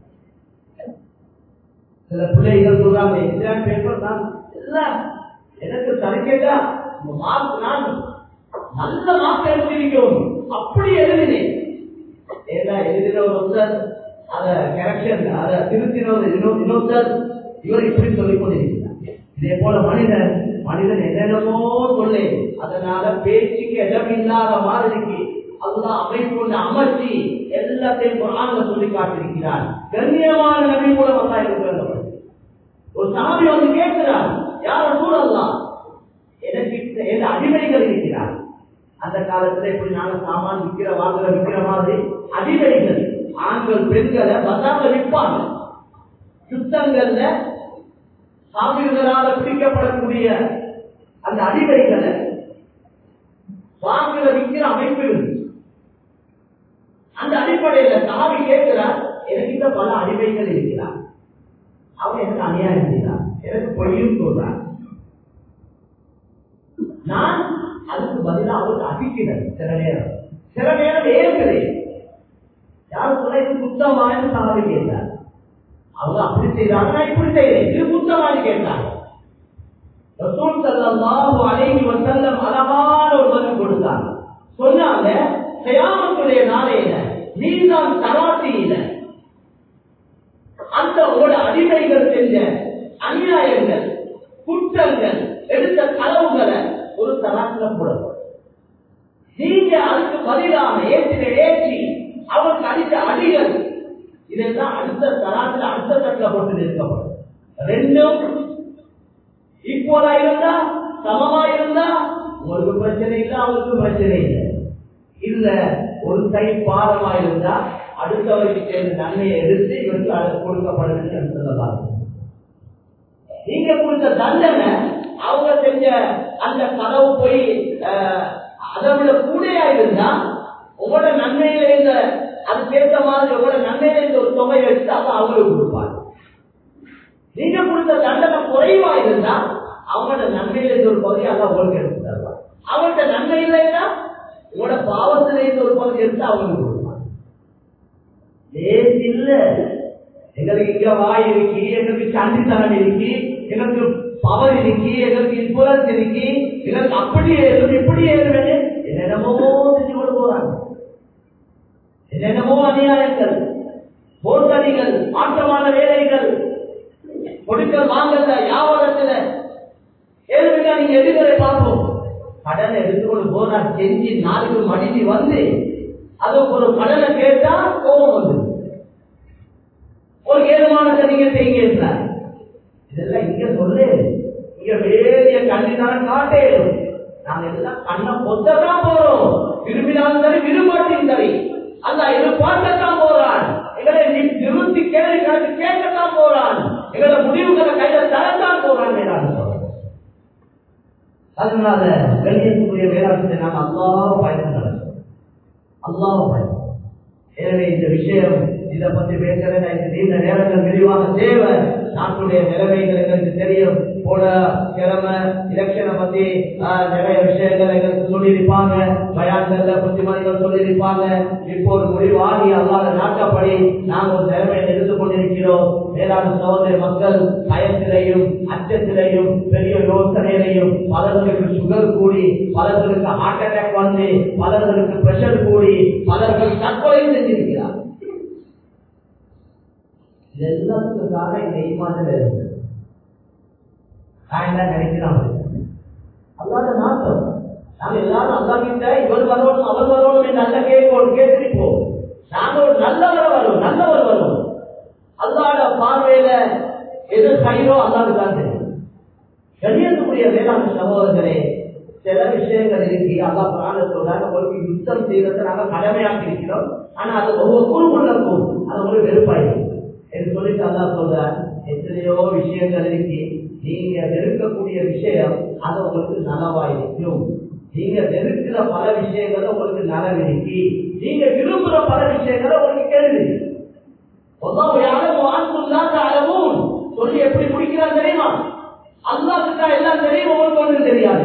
சில பிள்ளைகள் சொல்றாங்க எக்ஸாம் பேப்பர் தான் இல்ல எனக்கு சரிக்கேட்டா மார்க் நான் நல்ல மார்க் எடுத்திருக்கிறோம் அப்படி எழுதினேன் ஏன்னா எழுதின ஒரு ஒருத்தர் அத கரெக்ஷன் அத திருத்தினவர் இன்னொருத்தர் இவர் இப்படி சொல்லிக் கொண்டிருக்கிறார் இதே போல மனிதன் மனிதன் என்னென்னமோ சொல்லு அதனால பேச்சுக்கு இடம் இல்லாத மாதிரிக்கு அதுதான் அமைப்பு அமைச்சி எல்லாத்தையும் குரான்ல சொல்லி காட்டிருக்கிறார் கண்ணியமான நபி மூலம் அல்லா இருக்கிறது ஒரு சாமி வந்து கேட்கிறார் யார சூழல்லாம் எனக்கு எந்த அடிமைகள் இருக்கிறார் அந்த காலத்துல இப்படி நாங்க சாமான் விற்கிற வாங்குற விற்கிற மாதிரி அடிமைகள் ஆண்கள் பெண்களை பசாம விற்பாங்க யுத்தங்கள்ல சாமிகளால பிடிக்கப்படக்கூடிய அந்த அடிமைகளை வாங்குற விற்கிற அமைப்பு இருக்கு அந்த அடிப்படையில சாமி கேட்கிறார் எனக்கிட்ட பல அடிமைகள் இருக்கிறார் அவன் எனக்கு அநியாயம் செய்தார் எனக்கு பொய்யும் சொல்றான் நான் அதுக்கு பதிலாக அவருக்கு அடிக்கிறேன் சில நேரம் சில நேரம் ஏற்கிறேன் யாரும் சொல்ல இது குத்தமானு சாமி கேட்டார் அவங்க அப்படி செய்யறாங்க நான் இப்படி செய்யறேன் இது குத்தமானு கேட்டாங்க ரசூல் ஸல்லல்லாஹு அலைஹி வஸல்லம் அழகான ஒரு பதில் கொடுத்தாங்க சொன்னாங்க கியாமத்துடைய நாளையில நீதான் தராசியில அந்த உங்களோட அடிமைகள் செஞ்ச அநியாயங்கள் குற்றங்கள் எடுத்த களவுகளை ஒரு தராசில போடணும் நீங்க அதுக்கு பதிலாக ஏற்றின ஏற்றி அவருக்கு அடித்த அடிகள் இதெல்லாம் அடுத்த தராத்துல அடுத்த தட்டில் போட்டு நிற்கப்படும் ரெண்டும் ஈக்குவலா இருந்தா சமமா இருந்தா உங்களுக்கு பிரச்சனை இல்லை அவங்களுக்கு பிரச்சனை இல்லை இல்ல ஒரு கை பாரமா இருந்தா அடுத்தவருக்கு சேர்ந்த நன்மையை எடுத்து இவருக்கு அது கொடுக்கப்படுது என்று சொல்லலாம் நீங்க கொடுத்த தண்டனை அவங்க செஞ்ச அந்த கனவு போய் அஹ், அதை விட கூடையா இருந்தா உங்களோட நன்மையில இருந்த அதுக்கேற்ற மாதிரி உங்களோட நன்மையில இருந்த ஒரு தொகையை எடுத்து அதை அவங்களுக்கு கொடுப்பாங்க நீங்க கொடுத்த தண்டனை குறைவா இருந்தா அவங்களோட நன்மையில இருந்த ஒரு பகுதி அதான் உங்களுக்கு எடுத்து தருவாங்க அவங்கள்ட்ட நன்மை இல்லைன்னா உங்களோட பாவத்தில இருந்த ஒரு பகுதி எடுத்து அவங்களுக்கு கொடுப்பாங்க லேஸ் இல்ல எங்களுக்கு இங்க வாய் இருக்கு எங்களுக்கு சண்டித்தனம் இருக்கு எங்களுக்கு பவர் இருக்கு எங்களுக்கு இன்ஃபுளுன்ஸ் இருக்கு எங்களுக்கு அப்படி ஏறும் இப்படி ஏறுவது என்னென்னமோ செஞ்சு கொண்டு போறாங்க என்னென்னமோ அநியாயங்கள் போர்த்தடிகள் மாற்றமான வேலைகள் கொடுக்கல் வாங்கல வியாபாரத்துல ஏழுமையா நீங்க எதிர்களை பார்ப்போம் கடனை எடுத்துக்கொண்டு போனா செஞ்சு நாளுக்கு மடிஞ்சு வந்து அது ஒரு கடனை கேட்டா கோபம் வந்து ஒரு ஏழுமானத்தை நீங்க செய்யுங்க இதெல்லாம் இங்க சொல்லு இங்க வேறிய கண்ணினால காட்டே நாங்க எல்லாம் கண்ணை பொத்ததான் போறோம் விரும்பினாலும் சரி விரும்பாட்டியும் சரி அல்ல எதிர்பார்க்கத்தான் போறான் எங்களை நீ நிறுத்தி கேள்வி கணக்கு கேட்கத்தான் போறான் எங்களை முடிவுகளை கையில தரத்தான் போறான் மேலான அதனால கண்ணியத்துக்குரிய வேளாண்மை நாம் அல்லாஹ் பயணம் நடக்கும் அல்லாஹ் பயணம் எனவே இந்த விஷயம் இதை பத்தி பேசுறேன் இந்த நீண்ட நேரங்கள் விரிவாக தேவை நாட்டுடைய நிலைமைகள் எங்களுக்கு தெரியும் போன கிழமை எலெக்ஷனை பத்தி ஆஹ், நிறைய விஷயங்கள் எங்களுக்கு சொல்லியிருப்பாங்க பயான்கள்ல புத்திமதிகள் சொல்லியிருப்பாங்க இப்போ ஒரு முடிவாகி அல்லாத நாட்டப்படி நாங்கள் ஒரு நிலைமையை இருந்து கொண்டிருக்கிறோம் வேளாண் சகோதர மக்கள் பயத்திலையும் அச்சத்திலையும் பெரிய யோசனையிலையும் பலர்களுக்கு சுகர் கூடி பலர்களுக்கு ஹார்ட் அட்டாக் வந்து பலர்களுக்கு பிரஷர் கூடி பலர்கள் தற்கொலை செஞ்சிருக்கிறார் இது எல்லாத்துக்கும் காரணம் இந்த ஈமான்ல இருக்கு நான் என்ன நினைக்கிறேன் அல்லாத நாட்டம் நாங்க எல்லாரும் அல்லா கிட்ட இவர் வரணும் அவர் வரணும் என்று நல்ல கேட்போம் கேட்டிருப்போம் நாங்க ஒரு நல்லவர் வரும் நல்லவர் வரும் அல்லாட பார்வையில எது சைரோ அல்லாது தான் தெரியும் கண்ணியத்துக்குரிய வேளாண் சகோதரர்களே சில விஷயங்கள் இருக்கு அல்லா பிராண சொல்றாங்க உங்களுக்கு யுத்தம் செய்யறதை நாங்க கடமையாக்கி இருக்கிறோம் ஆனா அது ஒவ்வொரு குறுக்குள்ளக்கும் அது ஒரு வெறுப்பாயிருக்கு என்று சொல்லிட்டு அல்லா சொல்ற எத்தனையோ விஷயங்கள் இருக்கு நீங்க நெருக்கக்கூடிய விஷயம் அது உங்களுக்கு நனவாயிருக்கும் நீங்க நெருக்கிற பல விஷயங்கள் உங்களுக்கு நனவிருக்கு நீங்க விரும்புற பல விஷயங்கள் உங்களுக்கு கேள்வி அளவும் சொல்லி எப்படி முடிக்கிறான் தெரியுமா அல்லாஹ்க்கு எல்லாம் தெரியும் உங்களுக்கு ஒன்றும் தெரியாது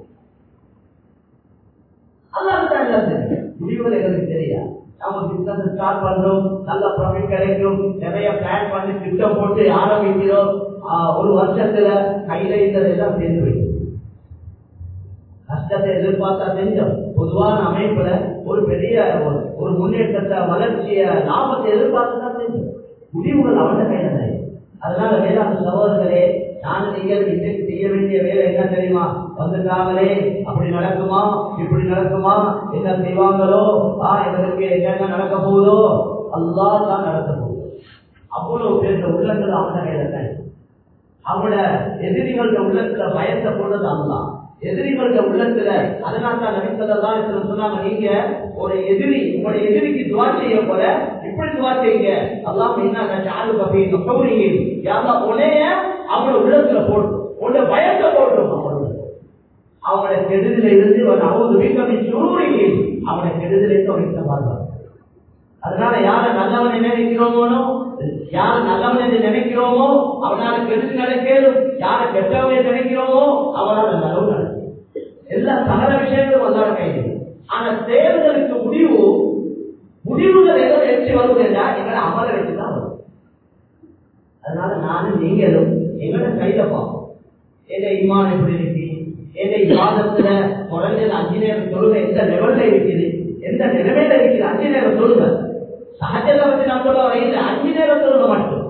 அல்லாஹ்க்கு எல்லாம் தெரியும் முடிவுகள் எங்களுக்கு தெரியாது நம்ம பிசினஸ் ஸ்டார்ட் பண்றோம் நல்ல ப்ராஃபிட் கிடைக்கும் நிறைய பிளான் பண்ணி திட்டம் போட்டு ஆரம்பிக்கிறோம் ஆஹ் ஒரு வருஷத்துல கையில இருந்ததெல்லாம் சேர்ந்து வைக்கும் கஷ்டத்தை எதிர்பார்த்தா செஞ்சோம் பொதுவான அமைப்புல ஒரு பெரிய ஒரு- ஒரு முன்னேற்றத்தை வளர்ச்சிய லாபத்தை எதிர்பார்த்து தான் செஞ்சோம் முடிவுகள் அவன கையில தான் இருக்கு. அதனால வேளாண் சகோதரர்களே நான் நீங்கள் இன்றைக்கு செய்ய வேண்டிய வேலை என்ன தெரியுமா வந்துட்டாங்களே அப்படி நடக்குமா இப்படி நடக்குமா என்ன செய்வாங்களோ ஆ எங்களுக்கு என்ன நடக்க போகுதோ அல்லாஹ் தான் நடக்க போகுது அவ்வளவு பேர் உள்ளங்கள் அவன கையில தான் இருக்கு. அவங்கள எதிரிகளோட உள்ளத்துல பயத்தை போடுறது அல்லா எதிரிகளோட உள்ளத்துல அதனால தான் நினைத்ததான் சொன்னாங்க நீங்க ஒரு எதிரி உங்களுடைய எதிரிக்கு துவா செய்ய போல இப்படி துவா செய்யுங்க அல்லாம என்ன சாரு கபி கௌரிங்க யாரா உனைய அவங்களோட உள்ளத்துல போடும் உங்களோட பயத்தை போடும் அவங்களோட அவங்களோட கெடுதல இருந்து அவங்க வீட்டை சுருவீங்க அவங்களோட கெடுதல இருந்து அவங்க பாருவாங்க அதனால யார நல்லவனை நினைக்கிறோமோ யார நல்லவன் என்று நினைக்கிறோமோ அவனால கெடுத்து நடக்கலும் யார கெட்டவனை நினைக்கிறோமோ அவனால நல்லவன் நடக்கும் எல்லா சகல விஷயங்களும் வந்தாட கைது ஆனா தேர்தலுக்கு முடிவு முடிவுகள் எதை வச்சு வருவது என்றால் எங்களை அமர வச்சுதான் வரும் அதனால நானும் நீங்களும் எங்களோட கையில பார்ப்போம் எந்த இமான் எப்படி இருக்கு எந்த இமாதத்துல குறைஞ்சது அஞ்சு நேரம் தொழுகை எந்த லெவல்ல இருக்குது எந்த நிலைமையில இருக்குது அஞ்சு நேரம் தொழுகை சகஜத்தை பத்தி நான் சொல்ல வரேன் அஞ்சு நேரம் தொழுக மட்டும்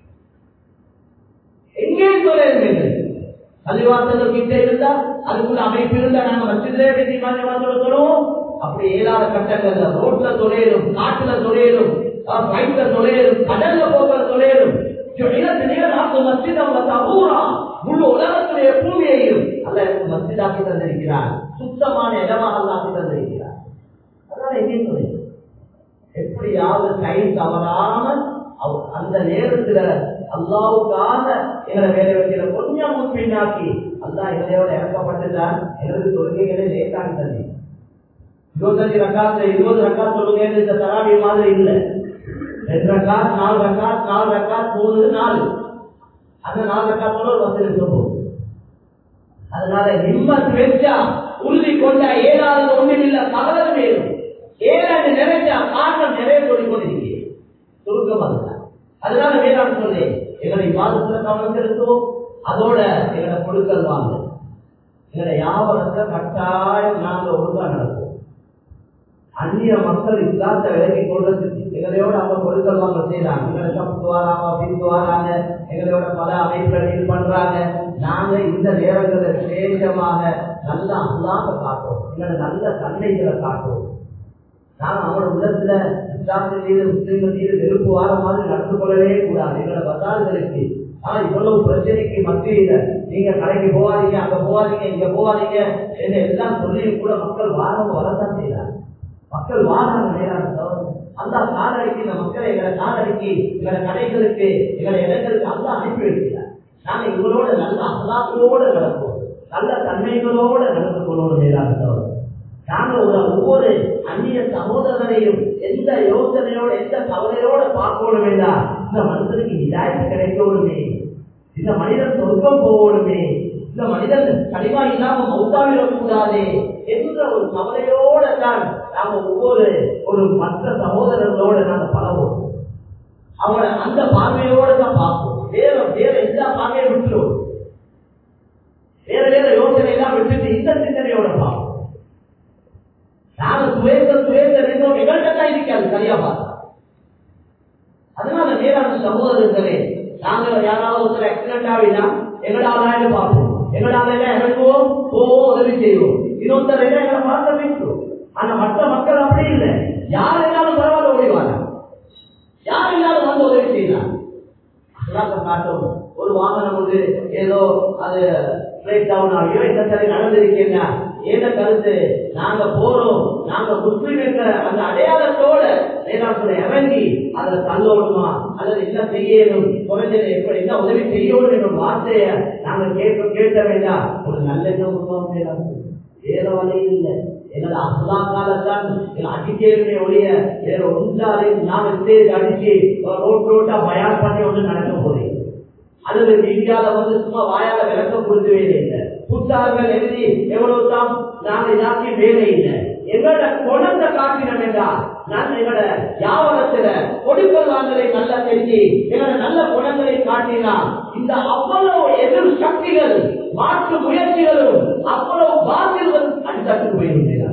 எங்கேயும் தொழில் பள்ளிவாசல் கிட்ட இருந்தா அதுக்குள்ள அமைப்பு இருந்தா நாங்க மசிதிலே பேசி மாநிலவாசல சொல்லுவோம் அப்படி ஏழாத கட்டங்கள்ல ரோட்ல தொலையிலும் காட்டுல தொலையிலும் பைக்ல தொலையிலும் கடல்ல போகிற தொலையிலும் முழு உலகத்துடைய பூமியையும் அல்ல எனக்கு மஸ்ஜிதாக்கி தந்திருக்கிறார் சுத்தமான இடமாக அல்லாக்கி தந்திருக்கிறார் அதனால எங்கேயும் தொழில் எப்படியாவது கை தவறாமல் அந்த நேரத்துல அல்லாவுக்காக எங்களை வேலை வைக்கிற கொஞ்சம் முன் பின்னாக்கி அல்லா எங்களையோட இறக்கப்பட்டுதான் எனது தொழுகைகளை லேட்டாகி தந்தி இருபத்தஞ்சு ரக்காத்து இருபது ரக்காத் சொல்லுங்க இந்த தராவி மாதிரி இல்லை ரெண்டு ரக்காத் நாலு ரக்காத் நாலு ரக்காத் மூணு நாலு அந்த நாலு ரக்காத்தோட ஒரு வசதி சொல்லுவோம் அதனால நிம்மத் வச்சா உறுதி கொண்டா ஏழாவது ஒன்றும் இல்ல தவறு வேணும் ஏழாண்டு நிறைஞ்சா காரணம் நிறைய சொல்லிக் கொண்டிருக்கிறேன் சுருக்கமாக அதனால வேளாண் சொன்னேன் எங்களை பாதத்துல கவனம் செலுத்துவோம் அதோட எங்களை கொடுக்கல் வாங்க எங்களை வியாபாரத்தை கட்டாயம் நாங்க ஒழுங்கா நடப்போம் அந்நிய மக்கள் இஸ்லாத்தை விலகி கொள்றதுக்கு எங்களையோட அவங்க கொடுக்கல் வாங்க செய்யறாங்க எங்களை சப்புக்கு வராங்க அப்படின்னு வராங்க எங்களோட பல அமைப்புகள் இது பண்றாங்க நாங்க இந்த நேரங்களில் விசேஷமாக நல்ல அல்லாத காட்டுவோம் எங்களை நல்ல தன்மைகளை காட்டுவோம் நாங்க அவங்களோட உள்ளத்துல இஸ்லாத்தின் மீது முஸ்லீம்கள் மீது வெறுப்பு வார மாதிரி நடந்து கொள்ளவே கூடாது எங்களோட பசார்களுக்கு ஆனா இவ்வளவு பிரச்சனைக்கு மத்தியில நீங்க கடைக்கு போவாதீங்க அங்க போவாதீங்க இங்க போவாதீங்க என்ன எல்லாம் சொல்லியும் கூட மக்கள் வாரம் வரதான் செய்யறாங்க மக்கள் வாரம் நேரம் அந்த காலடிக்கு இந்த மக்களை எங்களை காலடிக்கு எங்களை கடைகளுக்கு எங்களை இடங்களுக்கு அந்த அனுப்பி வைக்கிறார் நாங்க இவங்களோட நல்ல அல்லாத்தோட நடப்போம் நல்ல தன்மைகளோட நடந்து கொள்ளணும் மேலாக நாங்க ஒரு ஒவ்வொரு அந்நிய சகோதரரையும் எந்த யோசனையோட எந்த கவலையோட பார்க்கணும் வேண்டாம் இந்த மனுஷனுக்கு இதாயத்து கிடைக்கணுமே இந்த மனிதன் சொர்க்கம் போகணுமே இந்த மனிதன் கடிவா இல்லாம மௌத்தாவிடக் கூடாதே என்ற ஒரு கவலையோட தான் நாம ஒவ்வொரு ஒரு மற்ற சகோதரர்களோட நாங்க பழவோம் அவங்கள அந்த பார்வையோட தான் பார்ப்போம் வேற வேற எல்லா பார்வையை விட்டுருவோம் வேற வேற யோசனை எல்லாம் விட்டுட்டு இந்த சிந்தனையோட பார்ப்போம் நாங்க சுவேச சுவேச ரெண்டும் எங்கள்கிட்ட தான் இருக்காது சரியா பார்த்தா அதனால வேறான சகோதரர்களே நாங்கள் யாராவது ஒருத்தர் ஆக்சிடென்ட் ஆகினா எங்களால பார்ப்போம் எங்களால இறங்குவோம் போவோம் உதவி செய்வோம் இன்னொருத்தர் என்ன எங்களை பார்க்க வைக்கிறோம் ஆனா மற்ற மக்கள் அப்படி இல்லை யார் இருந்தாலும் பரவாயில்ல ஓடிவாங்க யார் இல்லாலும் வந்து உதவி செய்யலாம் காட்டும் ஒரு வாகனம் வந்து ஏதோ அது பிரேக் டவுன் ஆகியோ இந்த சரி நடந்திருக்கீங்க ஏத கருத்து நாங்க போறோம் நாங்க முஸ்லீம் என்ற அந்த அடையாளத்தோட வேதாத்துல இறங்கி அதுல தள்ளோடுமா அல்லது என்ன செய்யணும் குறைஞ்சது எப்படி என்ன உதவி செய்யணும் என்ற வார்த்தைய நாங்க கேட்க கேட்க வேண்டாம் ஒரு நல்ல எண்ணம் வேற வழி இல்லை எங்களை அசலா காலத்தான் அடிக்கவே ஒழிய வேற ஒன்றாலே நாம ஸ்டேஜ் அடிச்சு ரோட் ரோட்டா பயான் பண்ணி ஒன்று நடக்க போறேன் அல்லது மீடியால வந்து சும்மா வாயால விளக்கம் கொடுக்கவே இல்லை புத்தகங்கள் எழுதி எவ்வளவு தான் நாங்க இதாக்கி வேலை இல்லை எங்களோட குணத்தை காட்டினோம் என்றால் நான் எங்களோட வியாபாரத்துல கொடுக்கல் வாங்கலை நல்லா செஞ்சு எங்களோட நல்ல குணங்களை காட்டினா இந்த அவ்வளவு எதிர் சக்திகள் மாற்று முயற்சிகளும் அவ்வளவு பாத்தில்கள் அடித்தட்டு போயிருந்தேன்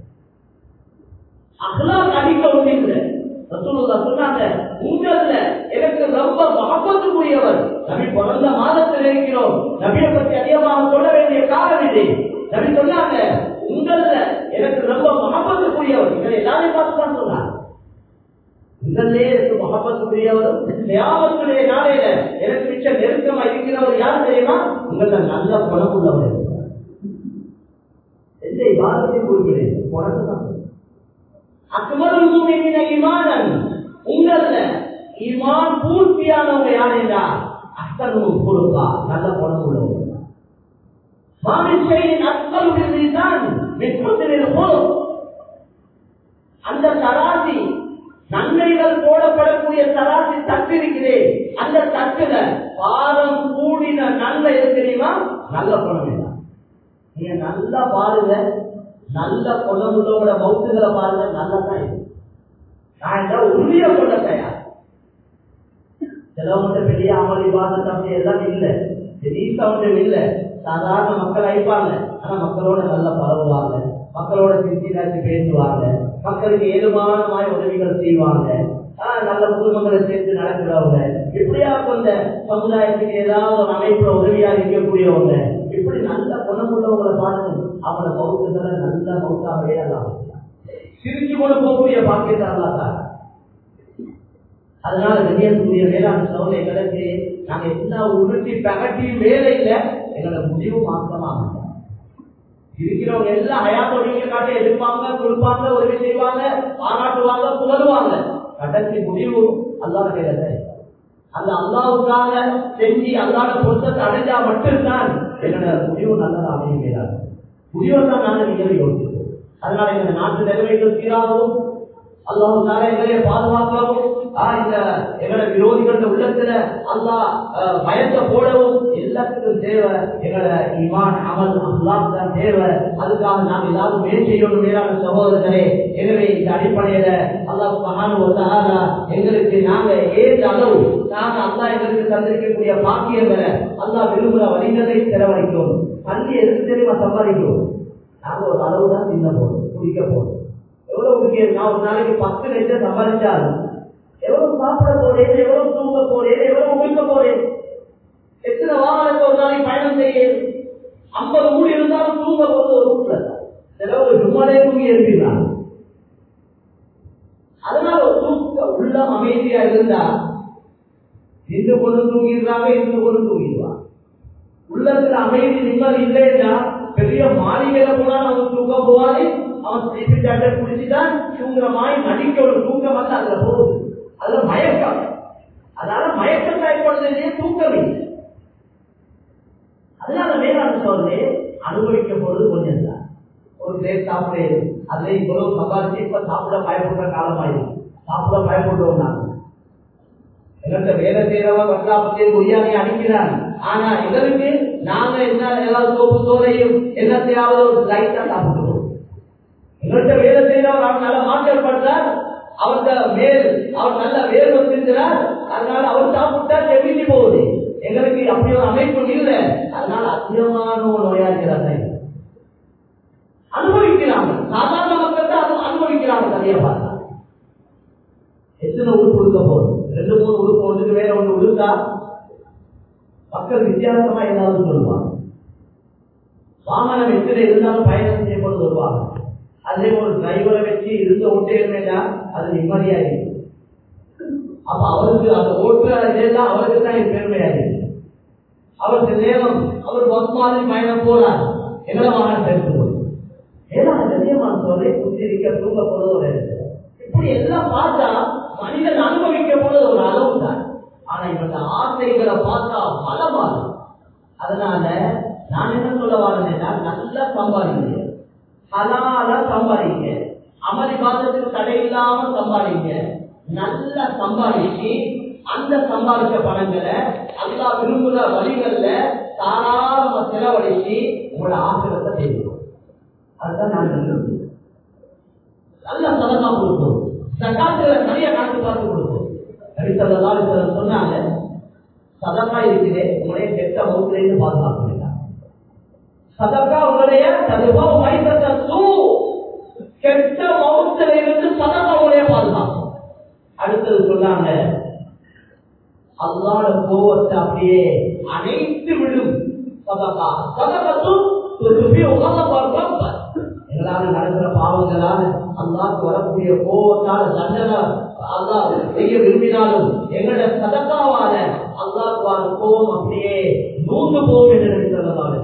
அகலாக் அடிக்க முடியல சொன்னாங்க உங்கள எனக்கு ரொம்ப மகப்பத்துக்குரியவர் நபி பிறந்த மாதத்தில் இருக்கிறோம் நபியை பற்றி அதிகமாக சொல்ல வேண்டிய காரணம் இது நபி சொன்னாங்க உங்கள எனக்கு ரொம்ப மகப்பத்துக்குரியவர் இதை எல்லாரையும் பார்த்து தான் சொன்னாங்க உங்களே எனக்கு மகப்பத்துக்குரியவர் தியாகத்துடைய நாளையில எனக்கு மிச்ச நெருக்கமா இருக்கிறவர் யார் தெரியுமா உங்கள நல்ல குணம் உள்ளவர் எந்த விவாதத்தை குறிப்பிடுது குணத்தை தான் அக்மருல் மூமினின ஈமானன் உங்கள ஈமான் பூர்த்தியானவங்க யார் என்றா அஸ்தனும் பொறுப்பா நல்ல குணம் உள்ளவங்க மாமிசையின் அஸ்தலுடைய தான் மிற்பத்தினில் போதும் அந்த தராசி நன்மைகள் போடப்படக்கூடிய தராசி தட்டு இருக்கிறேன் அந்த தட்டுல பாரம் கூடின நன்மை எது தெரியுமா நல்ல குணம் இல்லை நீங்க நல்லா பாருங்க நல்ல குணமுள்ளவங்களோட மௌத்துகளை பாருங்க நல்லதான் இது நான் இந்த உறுதியை கொள்ள தயார் சிலவங்க பெரிய அமளி பாதம் அப்படி எல்லாம் இல்லை திடீர்னு இல்லை சாதாரண மக்கள் அழைப்பாங்க ஆனா மக்களோட நல்லா பரவுவாங்க மக்களோட சிரிச்சு பேசுவாங்க மக்களுக்கு ஏதுமான மாதிரி உதவிகள் செய்வாங்க ஆஹ் நல்ல குடும்பங்களை சேர்த்து நடக்கிறவங்க இப்படியா கொண்ட சமுதாயத்துக்கு ஏதாவது ஒரு அமைப்புல உதவியா இருக்கக்கூடியவங்க இப்படி நல்ல குணமுள்ளவங்களை பாருங்க அவங்கள மௌத்துகளை நல்ல மௌத்தாகவே எல்லாம் சிரிச்சு கொண்டு போகக்கூடிய பாக்கியத்தை அல்லா தான் அதனால வெளியேறக்கூடிய வேளாண் சோதனை எங்களுக்கு நாங்க என்ன உருட்டி பகட்டி வேலையில எங்களோட முடிவு மாற்றமாக இருக்கிறவங்க எல்லாம் ஹயாத்தோடைய காட்ட எடுப்பாங்க கொடுப்பாங்க உதவி செய்வாங்க பாராட்டுவாங்க புகழுவாங்க கடைசி முடிவு அல்லாத கையில அந்த அல்லாவுக்காக செஞ்சு அல்லாத பொருத்தத்தை அடைஞ்சா மட்டும்தான் என்னோட முடிவு நல்லதா அமைகிறார் முடிவை தான் நாங்கள் நீங்கள் யோசிப்போம் அதனால இந்த நாட்டு நிலைமைகள் சீராகவும் அல்லாஹ் எங்களை பாதுகாக்கவும் இந்த எங்களோட விரோதிகள உள்ளத்துல அல்லாஹ் பயத்தை போடவும் எல்லாத்துக்கும் தேவை எங்களோட இமான் அமல் அல்லாஹ் தான் தேவை அதுக்காக நாம் எல்லாரும் மேல் செய்யணும் மேலான சகோதரர்களே எனவே இந்த அடிப்படையில அல்லாஹ் மகான எங்களுக்கு நாங்க ஏற்ற அளவு நாங்க அல்லாஹ் எங்களுக்கு தந்திருக்கக்கூடிய பாக்கியங்களை அல்லாஹ் விரும்புகிற வழிகளை செலவழிக்கும் பள்ளி எதுக்கு தெரியுமா சம்பாதிக்கும் நாங்க ஒரு அளவு தான் தின்ன போறோம் குடிக்க போறோம் எவ்வளவு முக்கியம் நான் ஒரு நாளைக்கு பத்து லட்சம் சம்பாதிச்சாலும் எவ்வளவு சாப்பிட போறேன் எவ்வளவு தூங்க போறேன் எவ்வளவு முடிக்க போறேன் எத்தனை வாகனத்தை ஒரு நாளைக்கு பயணம் செய்ய ஐம்பது மூடி இருந்தாலும் தூங்க போறது ஒரு வீட்டுல சில ஒரு சும்மாலே தூங்கி எழுப்பிடுறாங்க அதனால ஒரு தூக்க உள்ளம் அமைதியா இருந்தா இன்று கொண்டு தூங்கிடுறாங்க இன்று கொண்டு தூங்கிடுவாங்க உள்ளத்துல அமைதி நிம்மதி இல்லைன்னா பெரிய மாளிகையில போனா அவன் தூங்க போவாது அவன் திருப்பி சாட்டை குடிச்சுதான் தூங்குற மாதிரி நடிக்க ஒரு தூக்கம் வந்து அதுல போகுது அதுல மயக்கம் அதனால மயக்கம் ஏற்படுறதே தூக்கம் இல்லை அதனால வேளாண் சொல்றது அனுபவிக்க போறது கொஞ்சம் தான் ஒரு பிளேட் சாப்பிடுறது அதுல இவ்வளவு சம்பாதிச்சு இப்ப சாப்பிட பயப்படுற காலமாயிருக்கு சாப்பிட பயப்படுறோம் நாங்க எங்கள்கிட்ட வேலை செய்யறவங்க வட்டாபத்தையும் பிரியாணி அனுப்பினாங்க ஆனா எங்களுக்கு நாங்க என்ன ஏதாவது சோப்பு சோறையும் என்னத்தையாவது ஒரு லைட்டா சாப்பிடுவோம் எங்கள்கிட்ட வேலை செய்யறவர் அவர் நல்ல மாற்றம் பண்றார் அவர்கிட்ட மேல் அவர் நல்ல வேர் வச்சிருக்கிறார் அதனால அவர் சாப்பிட்டா செவிட்டு போகுது எங்களுக்கு அப்படி ஒரு அமைப்பு இல்லை அதனால அதிகமான ஒரு நோயாளிகள் அனுபவிக்கிறாங்க சாதாரண மக்கள் தான் அது அனுபவிக்கிறாங்க சரியா பார்த்தா எத்தனை உறுப்பு கொடுக்க போகுது ரெண்டு மூணு உறுப்பு ஒன்றுக்கு வேற ஒன்று உடுத்தா மக்கள் வித்தியாசமா ஏதாவது சொல்லுவாங்க வாகனம் எத்தனை இருந்தாலும் பயணம் செய்யப்பட்டு வருவாங்க அதே ஒரு டிரைவரை வச்சு இருந்த ஒட்டேன்னா அது நிம்மதியா இருக்கு அப்ப அவருக்கு அந்த ஓட்டு அதெல்லாம் அவருக்கு தான் இது பெருமையா இருக்கு அவருக்கு நேரம் அவர் பஸ் மாதிரி பயணம் போறார் எங்களை வாகனம் சேர்த்து போகுது ஏன்னா நிச்சயமான சொல்லை புத்திரிக்க தூங்க போறது ஒரு இப்படி எல்லாம் பார்த்தா மனிதன் அனுபவிக்க போறது ஒரு அளவு தான் ஆனா இவங்க ஆசைகளை பார்த்தா பலமாகும் அதனால நான் என்ன சொல்ல வரேன்னா நல்லா சம்பாதிங்க ஹலாலா சம்பாதிங்க அமளி பாதத்துக்கு தடை இல்லாம சம்பாதிங்க நல்லா சம்பாதிச்சு அந்த சம்பாதிச்ச பணங்களை அல்லா விரும்புகிற வழிகள்ல தாராளமா செலவழிச்சு உங்களோட ஆசிரத்தை செய்வோம் அதுதான் நான் சொல்லுவேன் நல்ல சதமா கொடுக்கும் சட்டாத்துல நிறைய கணக்கு பார்த்து கொடுக்கும் நபிசல்லாஹு சொன்னாங்க சதமா இருக்குது உங்களுடைய கெட்ட மௌத்திலிருந்து பாதுகாக்க வேண்டாம் சதக்கா உங்களுடைய சதுபா வைத்தத சூ கெட்ட மௌத்தில இருந்து சதக்கா உங்களுடைய பாதுகாக்கும் அடுத்தது சொன்னாங்க அல்லாட கோவத்தை அப்படியே அனைத்து விடும் சதக்கா சதக்கத்தும் உகந்த பார்ப்பாங்க எங்களால் நடக்கிற பாவங்களால் அல்லாக்கு வரக்கூடிய கோபத்தால் தண்டனை அல்லா செய்ய விரும்பினாலும் எங்களோட சதக்காவால அல்லாக்கு வர கோபம் அப்படியே நூறு போகும் என்று நினைக்கிறதால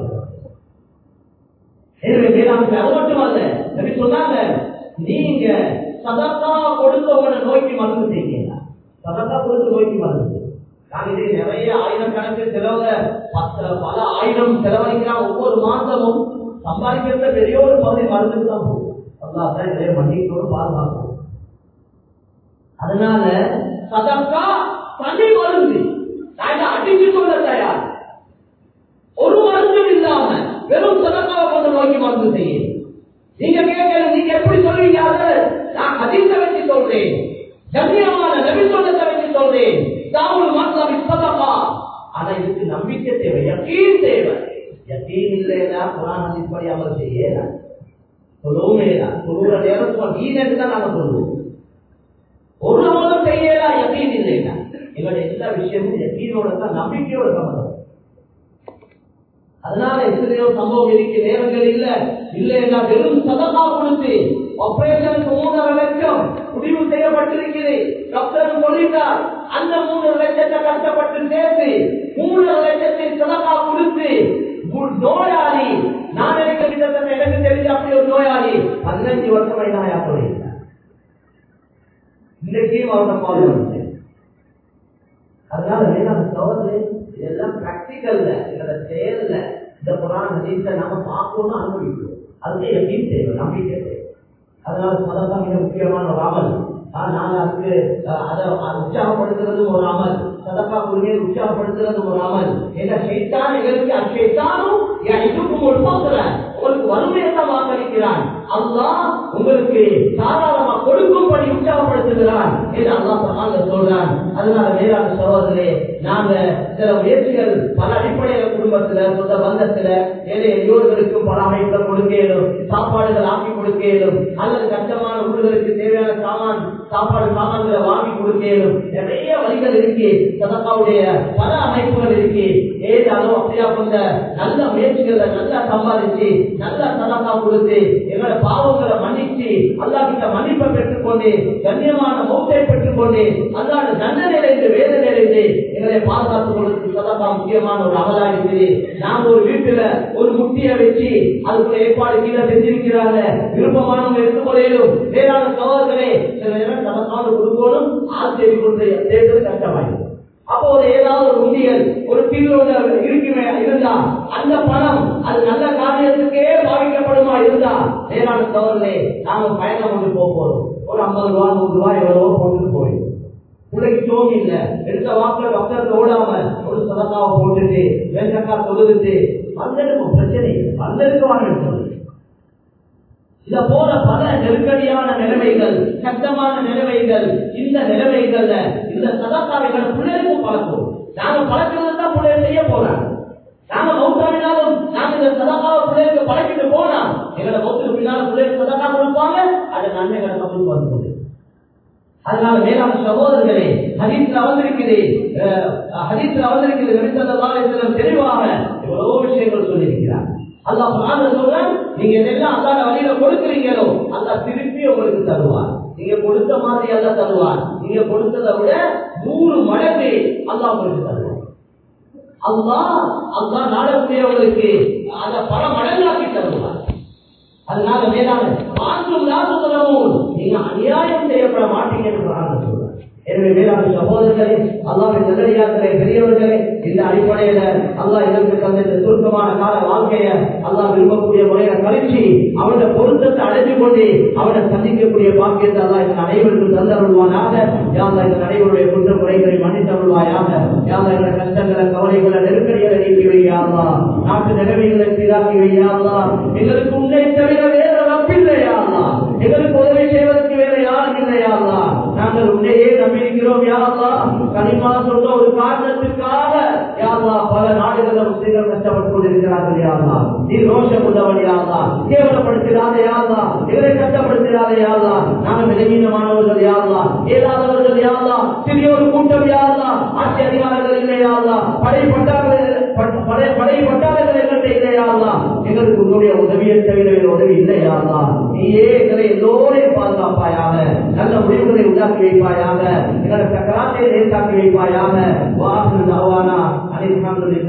எனவே வேளாண் அது மட்டுமல்ல நபி சொன்னாங்க நீங்க சதக்கா கொடுத்தவனை நோக்கி மருந்து செய்யுங்க சதக்கா கொடுத்து நோக்கி மருந்து நாங்க இதே நிறைய ஆயிரக்கணக்கு செலவுல பத்து பல ஆயிரம் செலவழிக்கிறான் ஒவ்வொரு மாசமும் சம்பாதிக்கிறத பெரிய ஒரு பகுதி மறந்துட்டு தான் போகும் அல்லாதான் நிறைய மன்னிக்கோடு பாதுகாக்கும் அதனால சதக்கா தனி மருந்து நாங்க அடிச்சு சொல்ல தயார் ஒரு மருந்தும் இல்லாம வெறும் சதக்காவை கொண்டு நோக்கி மருந்து செய்ய நீங்க கேட்கிற நீங்க எப்படி சொல்வீங்க அதை நான் அதிர்ந்த வச்சு சொல்றேன் கண்ணியமான நபி சொல்லத்தை வச்சு சொல்றேன் தாவூல் மாத்தம் சதக்கா ஆனா இதுக்கு நம்பிக்கை தேவை யக்கீன் தேவை யக்கீன் இல்லைன்னா குரான் ஹதீஸ் அமல் செய்யல சொல்லவும் இல்லை சொல்லுற நேரம் சும்மா நீ தான் நாம சொல்லுவோம் ஒரு அமலும் செய்யலா யக்கீன் இல்லைன்னா இவன் எல்லா விஷயமும் யக்கீனோட தான் நம்பிக்கையோட சம்பந்தம் அதனால எத்தனையோ சம்பவம் இருக்கு நேரங்கள் இல்ல இல்லைன்னா வெறும் சதகா கொடுத்து ஆபரேஷனுக்கு மூணரை லட்சம் முடிவு செய்யப்பட்டிருக்கிறது டாக்டர் சொல்லிட்டார் அந்த மூணு லட்சத்தை கஷ்டப்பட்டு சேர்த்து மூணு லட்சத்தை சிலக்கா கொடுத்து ஒரு நோயாளி நான் எனக்கு கிட்டத்தட்ட எனக்கு தெரிஞ்ச அப்படி ஒரு நோயாளி பதினஞ்சு வருஷம் வயதான சொல்லியிருந்தார் இன்றைக்கும் அவரை பாதுகாப்பு அதனால வேணாம் சோதனை இதெல்லாம் பிராக்டிக்கல்ல எங்களோட செயல்ல இந்த புராண ஹதீஸை நாம பார்க்கணும்னு அனுமதிக்கிறோம் அதுக்கு எப்படின்னு தேவை நம்பிக்கை தேவை அதனால சதம் மிக முக்கியமான ஒரு அமல் ஆஹ் நான் அதுக்கு அஹ், அதை உற்சாகப்படுத்துறது ஒரு அமல் சதக்கா குழுவை உற்சாகப்படுத்துறது ஒரு அமல் ஏன்னா ஷைத்தான் எங்களுக்கு அஷைத்தானும் இதுக்கும் ஒரு பார்க்கிறேன் உங்களுக்கு வறுமையை தான் வாக்களிக்கிறான் அல்லாஹ் உங்களுக்கு தாராளமா கொடுக்கும்படி உற்சாகப்படுத்துகிறான் என்று அல்லாஹ் குர்ஆன்ல சொல்றான் அதனால வேளாண் சகோதரே நாங்க சில முயற்சிகள் பல அடிப்படையில குடும்பத்துல சொந்த பந்தத்துல ஏழை எளியோர்களுக்கும் பல அமைப்புல கொடுக்க இயலும் சாப்பாடுகள் ஆக்கி கொடுக்க இயலும் அல்லது கஷ்டமான ஊர்களுக்கு தேவையான சாமான் சாப்பாடு சாமான்களை வாங்கி கொடுக்க இயலும் நிறைய வழிகள் இருக்கு சதக்காவுடைய பல அமைப்புகள் இருக்கு ஏதாலும் அப்படியா கொண்ட நல்ல முயற்சிகளை நல்லா சம்பாதிச்சு நல்ல சதக்கா கொடுத்து எங்களோட பாவங்களை மன்னிச்சு அல்லாஹ் கிட்ட மன்னிப்பை பெற்றுக்கொண்டு கண்ணியமான மௌத்தை பெற்றுக்கொண்டு அல்லாத தண்டனையிலிருந்து வேதனையிலிருந்து எங்களை பாதுகாத்துக் கொள்வதற்கு சதக்கா முக்கியமான ஒரு அமலா இருக்குது நாங்க ஒரு வீட்டுல ஒரு முட்டியை வச்சு அதுக்குள்ள ஏற்பாடு கீழே செஞ்சிருக்கிறாங்க விருப்பமானவங்க எடுத்துக்கொள்ளையிலும் வேளாண் சகோதரர்களே சில நேரம் சதக்காவது கொடுக்கணும் ஆச்சரிய கொண்டு தேர்தல் கஷ்டமாயிடும் அப்போ ஒரு ஏதாவது ஒரு உண்டியல் ஒரு தீவிரோட இருக்குமே இருந்தா அந்த பணம் அது நல்ல காரியத்துக்கே பாதிக்கப்படுமா இருந்தா வேளாண் சோதனை நாம பயணம் கொண்டு போக போறோம் ஒரு ஐம்பது ரூபா நூறு ரூபாய் எவ்வளவோ போட்டு போய் பிள்ளைக்கு சோம் இல்ல எடுத்த வாக்குல பக்கத்துல ஓடாம ஒரு சதக்காவை போட்டுட்டு வேண்டக்கா தொழுதுட்டு வந்தெடுக்கும் பிரச்சனை இல்லை வந்தெடுக்க வாங்க இத போல பல நெருக்கடியான நிலைமைகள் கஷ்டமான நிலைமைகள் இந்த நிலைமைகள்ல இந்த சதாக்காவைகளை பிள்ளைகளுக்கு பழக்கும் நாங்க பழக்கிறது தான் பிள்ளைகள் செய்ய போறாங்க நாங்க மௌத்தாவினாலும் நாங்க இந்த சதாக்காவை பிள்ளைகளுக்கு பழக்கிட்டு போனா எங்களை மௌத்துக்கு பின்னால பிள்ளைகளுக்கு சதாக்கா கொடுப்பாங்க அது நன்மைகளை கப்பலுக்கு வந்து அதனால மேலான சகோதரர்களே ஹதீஸ்ல வந்திருக்குது அஹ், ஹதீஸ்ல வந்திருக்குது நபி ஸல்லல்லாஹு அலைஹி வஸல்லம் தெளிவாக எவ்வளவோ விஷயங்கள் சொல்லியிருக்கிறார் அல்லாஹ் குர்ஆன்ல சொல்றான் நீங்க எதெல்லாம் அல்லாஹ் வழியில கொடுக்குறீங்களோ அல்லாஹ் திருப்பி உங்களுக்கு தருவார் நீங்க கொடுத்த மாதிரி அல்லாஹ் தருவார் நீங்க கொடுத்ததை விட நூறு மடங்கு அல்லாஹ் உங்களுக்கு தருவார் அல்லாஹ் அல்லாஹ் நாடக்கூடியவர்களுக்கு அதை பல மடங்காக்கி தருவார் அதனால மேலான மாற்றும் லாபமும் நீங்க அநியாயம் செய்யப்பட மாட்டீங்க என்று குர்ஆன் சொல்றார் எனவே மேலான சகோதரர்களே அல்லாஹ்வின் நல்லடியார்களே பெரியவர்களே இந்த அடிப்படையில அல்லாஹ் எங்களுக்கு தந்த இந்த சுருக்கமான கால வாழ்க்கைய அல்லாஹ் விரும்பக்கூடிய முறையில கழிச்சு அவனோட பொருத்தத்தை அடைஞ்சு கொண்டு அவனை சந்திக்கக்கூடிய பாக்கியத்தை அல்லாஹ் எங்கள் அனைவருக்கும் தந்தருள்வானாக யாழ்லா எங்கள் அனைவருடைய குற்ற முறைகளை மன்னித்தருள்வாயாக யாழ்லா எங்கள் கஷ்டங்களை கவலைகளை நெருக்கடிகளை நீக்கி வையாதா நாட்டு நிலைமைகளை சீராக்கி வையாதா எங்களுக்கு உன்னை தவிர வேற ரப்பில்லையாதா எங்களுக்கு உதவி செய்வதற்கு வேற யாரும் இல்லையாதா நாங்கள் உன்னையே நம்பியிருக்கிறோம் யாரா கனிமா சொன்ன ஒரு காரணத்துக்காக யாரா பல நாடுகளில் முஸ்லிம்கள் கஷ்டப்பட்டுக் கொண்டிருக்கிறார்கள் யாரா நீ ரோஷம் உள்ளவன் யாரா கேவலப்படுத்திடாத யாரா எங்களை கஷ்டப்படுத்திடாத யாரா நாங்கள் விலகீனமானவர்கள் யாரா ஏதாதவர்கள் யாரா சிறிய ஒரு கூட்டம் யாரா ஆட்சி அதிகாரங்கள் இல்லை யாரா படை பட்டாளர்கள் படை படை பட்டாளர்கள் எங்கள்கிட்ட இல்லை யாரா எங்களுக்கு உன்னுடைய உதவியை தவிர வேறு உதவி இல்லை யாரா நீயே எங்களை எல்லோரையும் பாதுகாப்பாயாக நல்ல முடிவுகளை உண்டாக்கி வைப்பாயாக எங்களை சக்கராத்தை நேர்த்தாக்கி வைப்பாயாக வாசல் தாவானா அனைத்து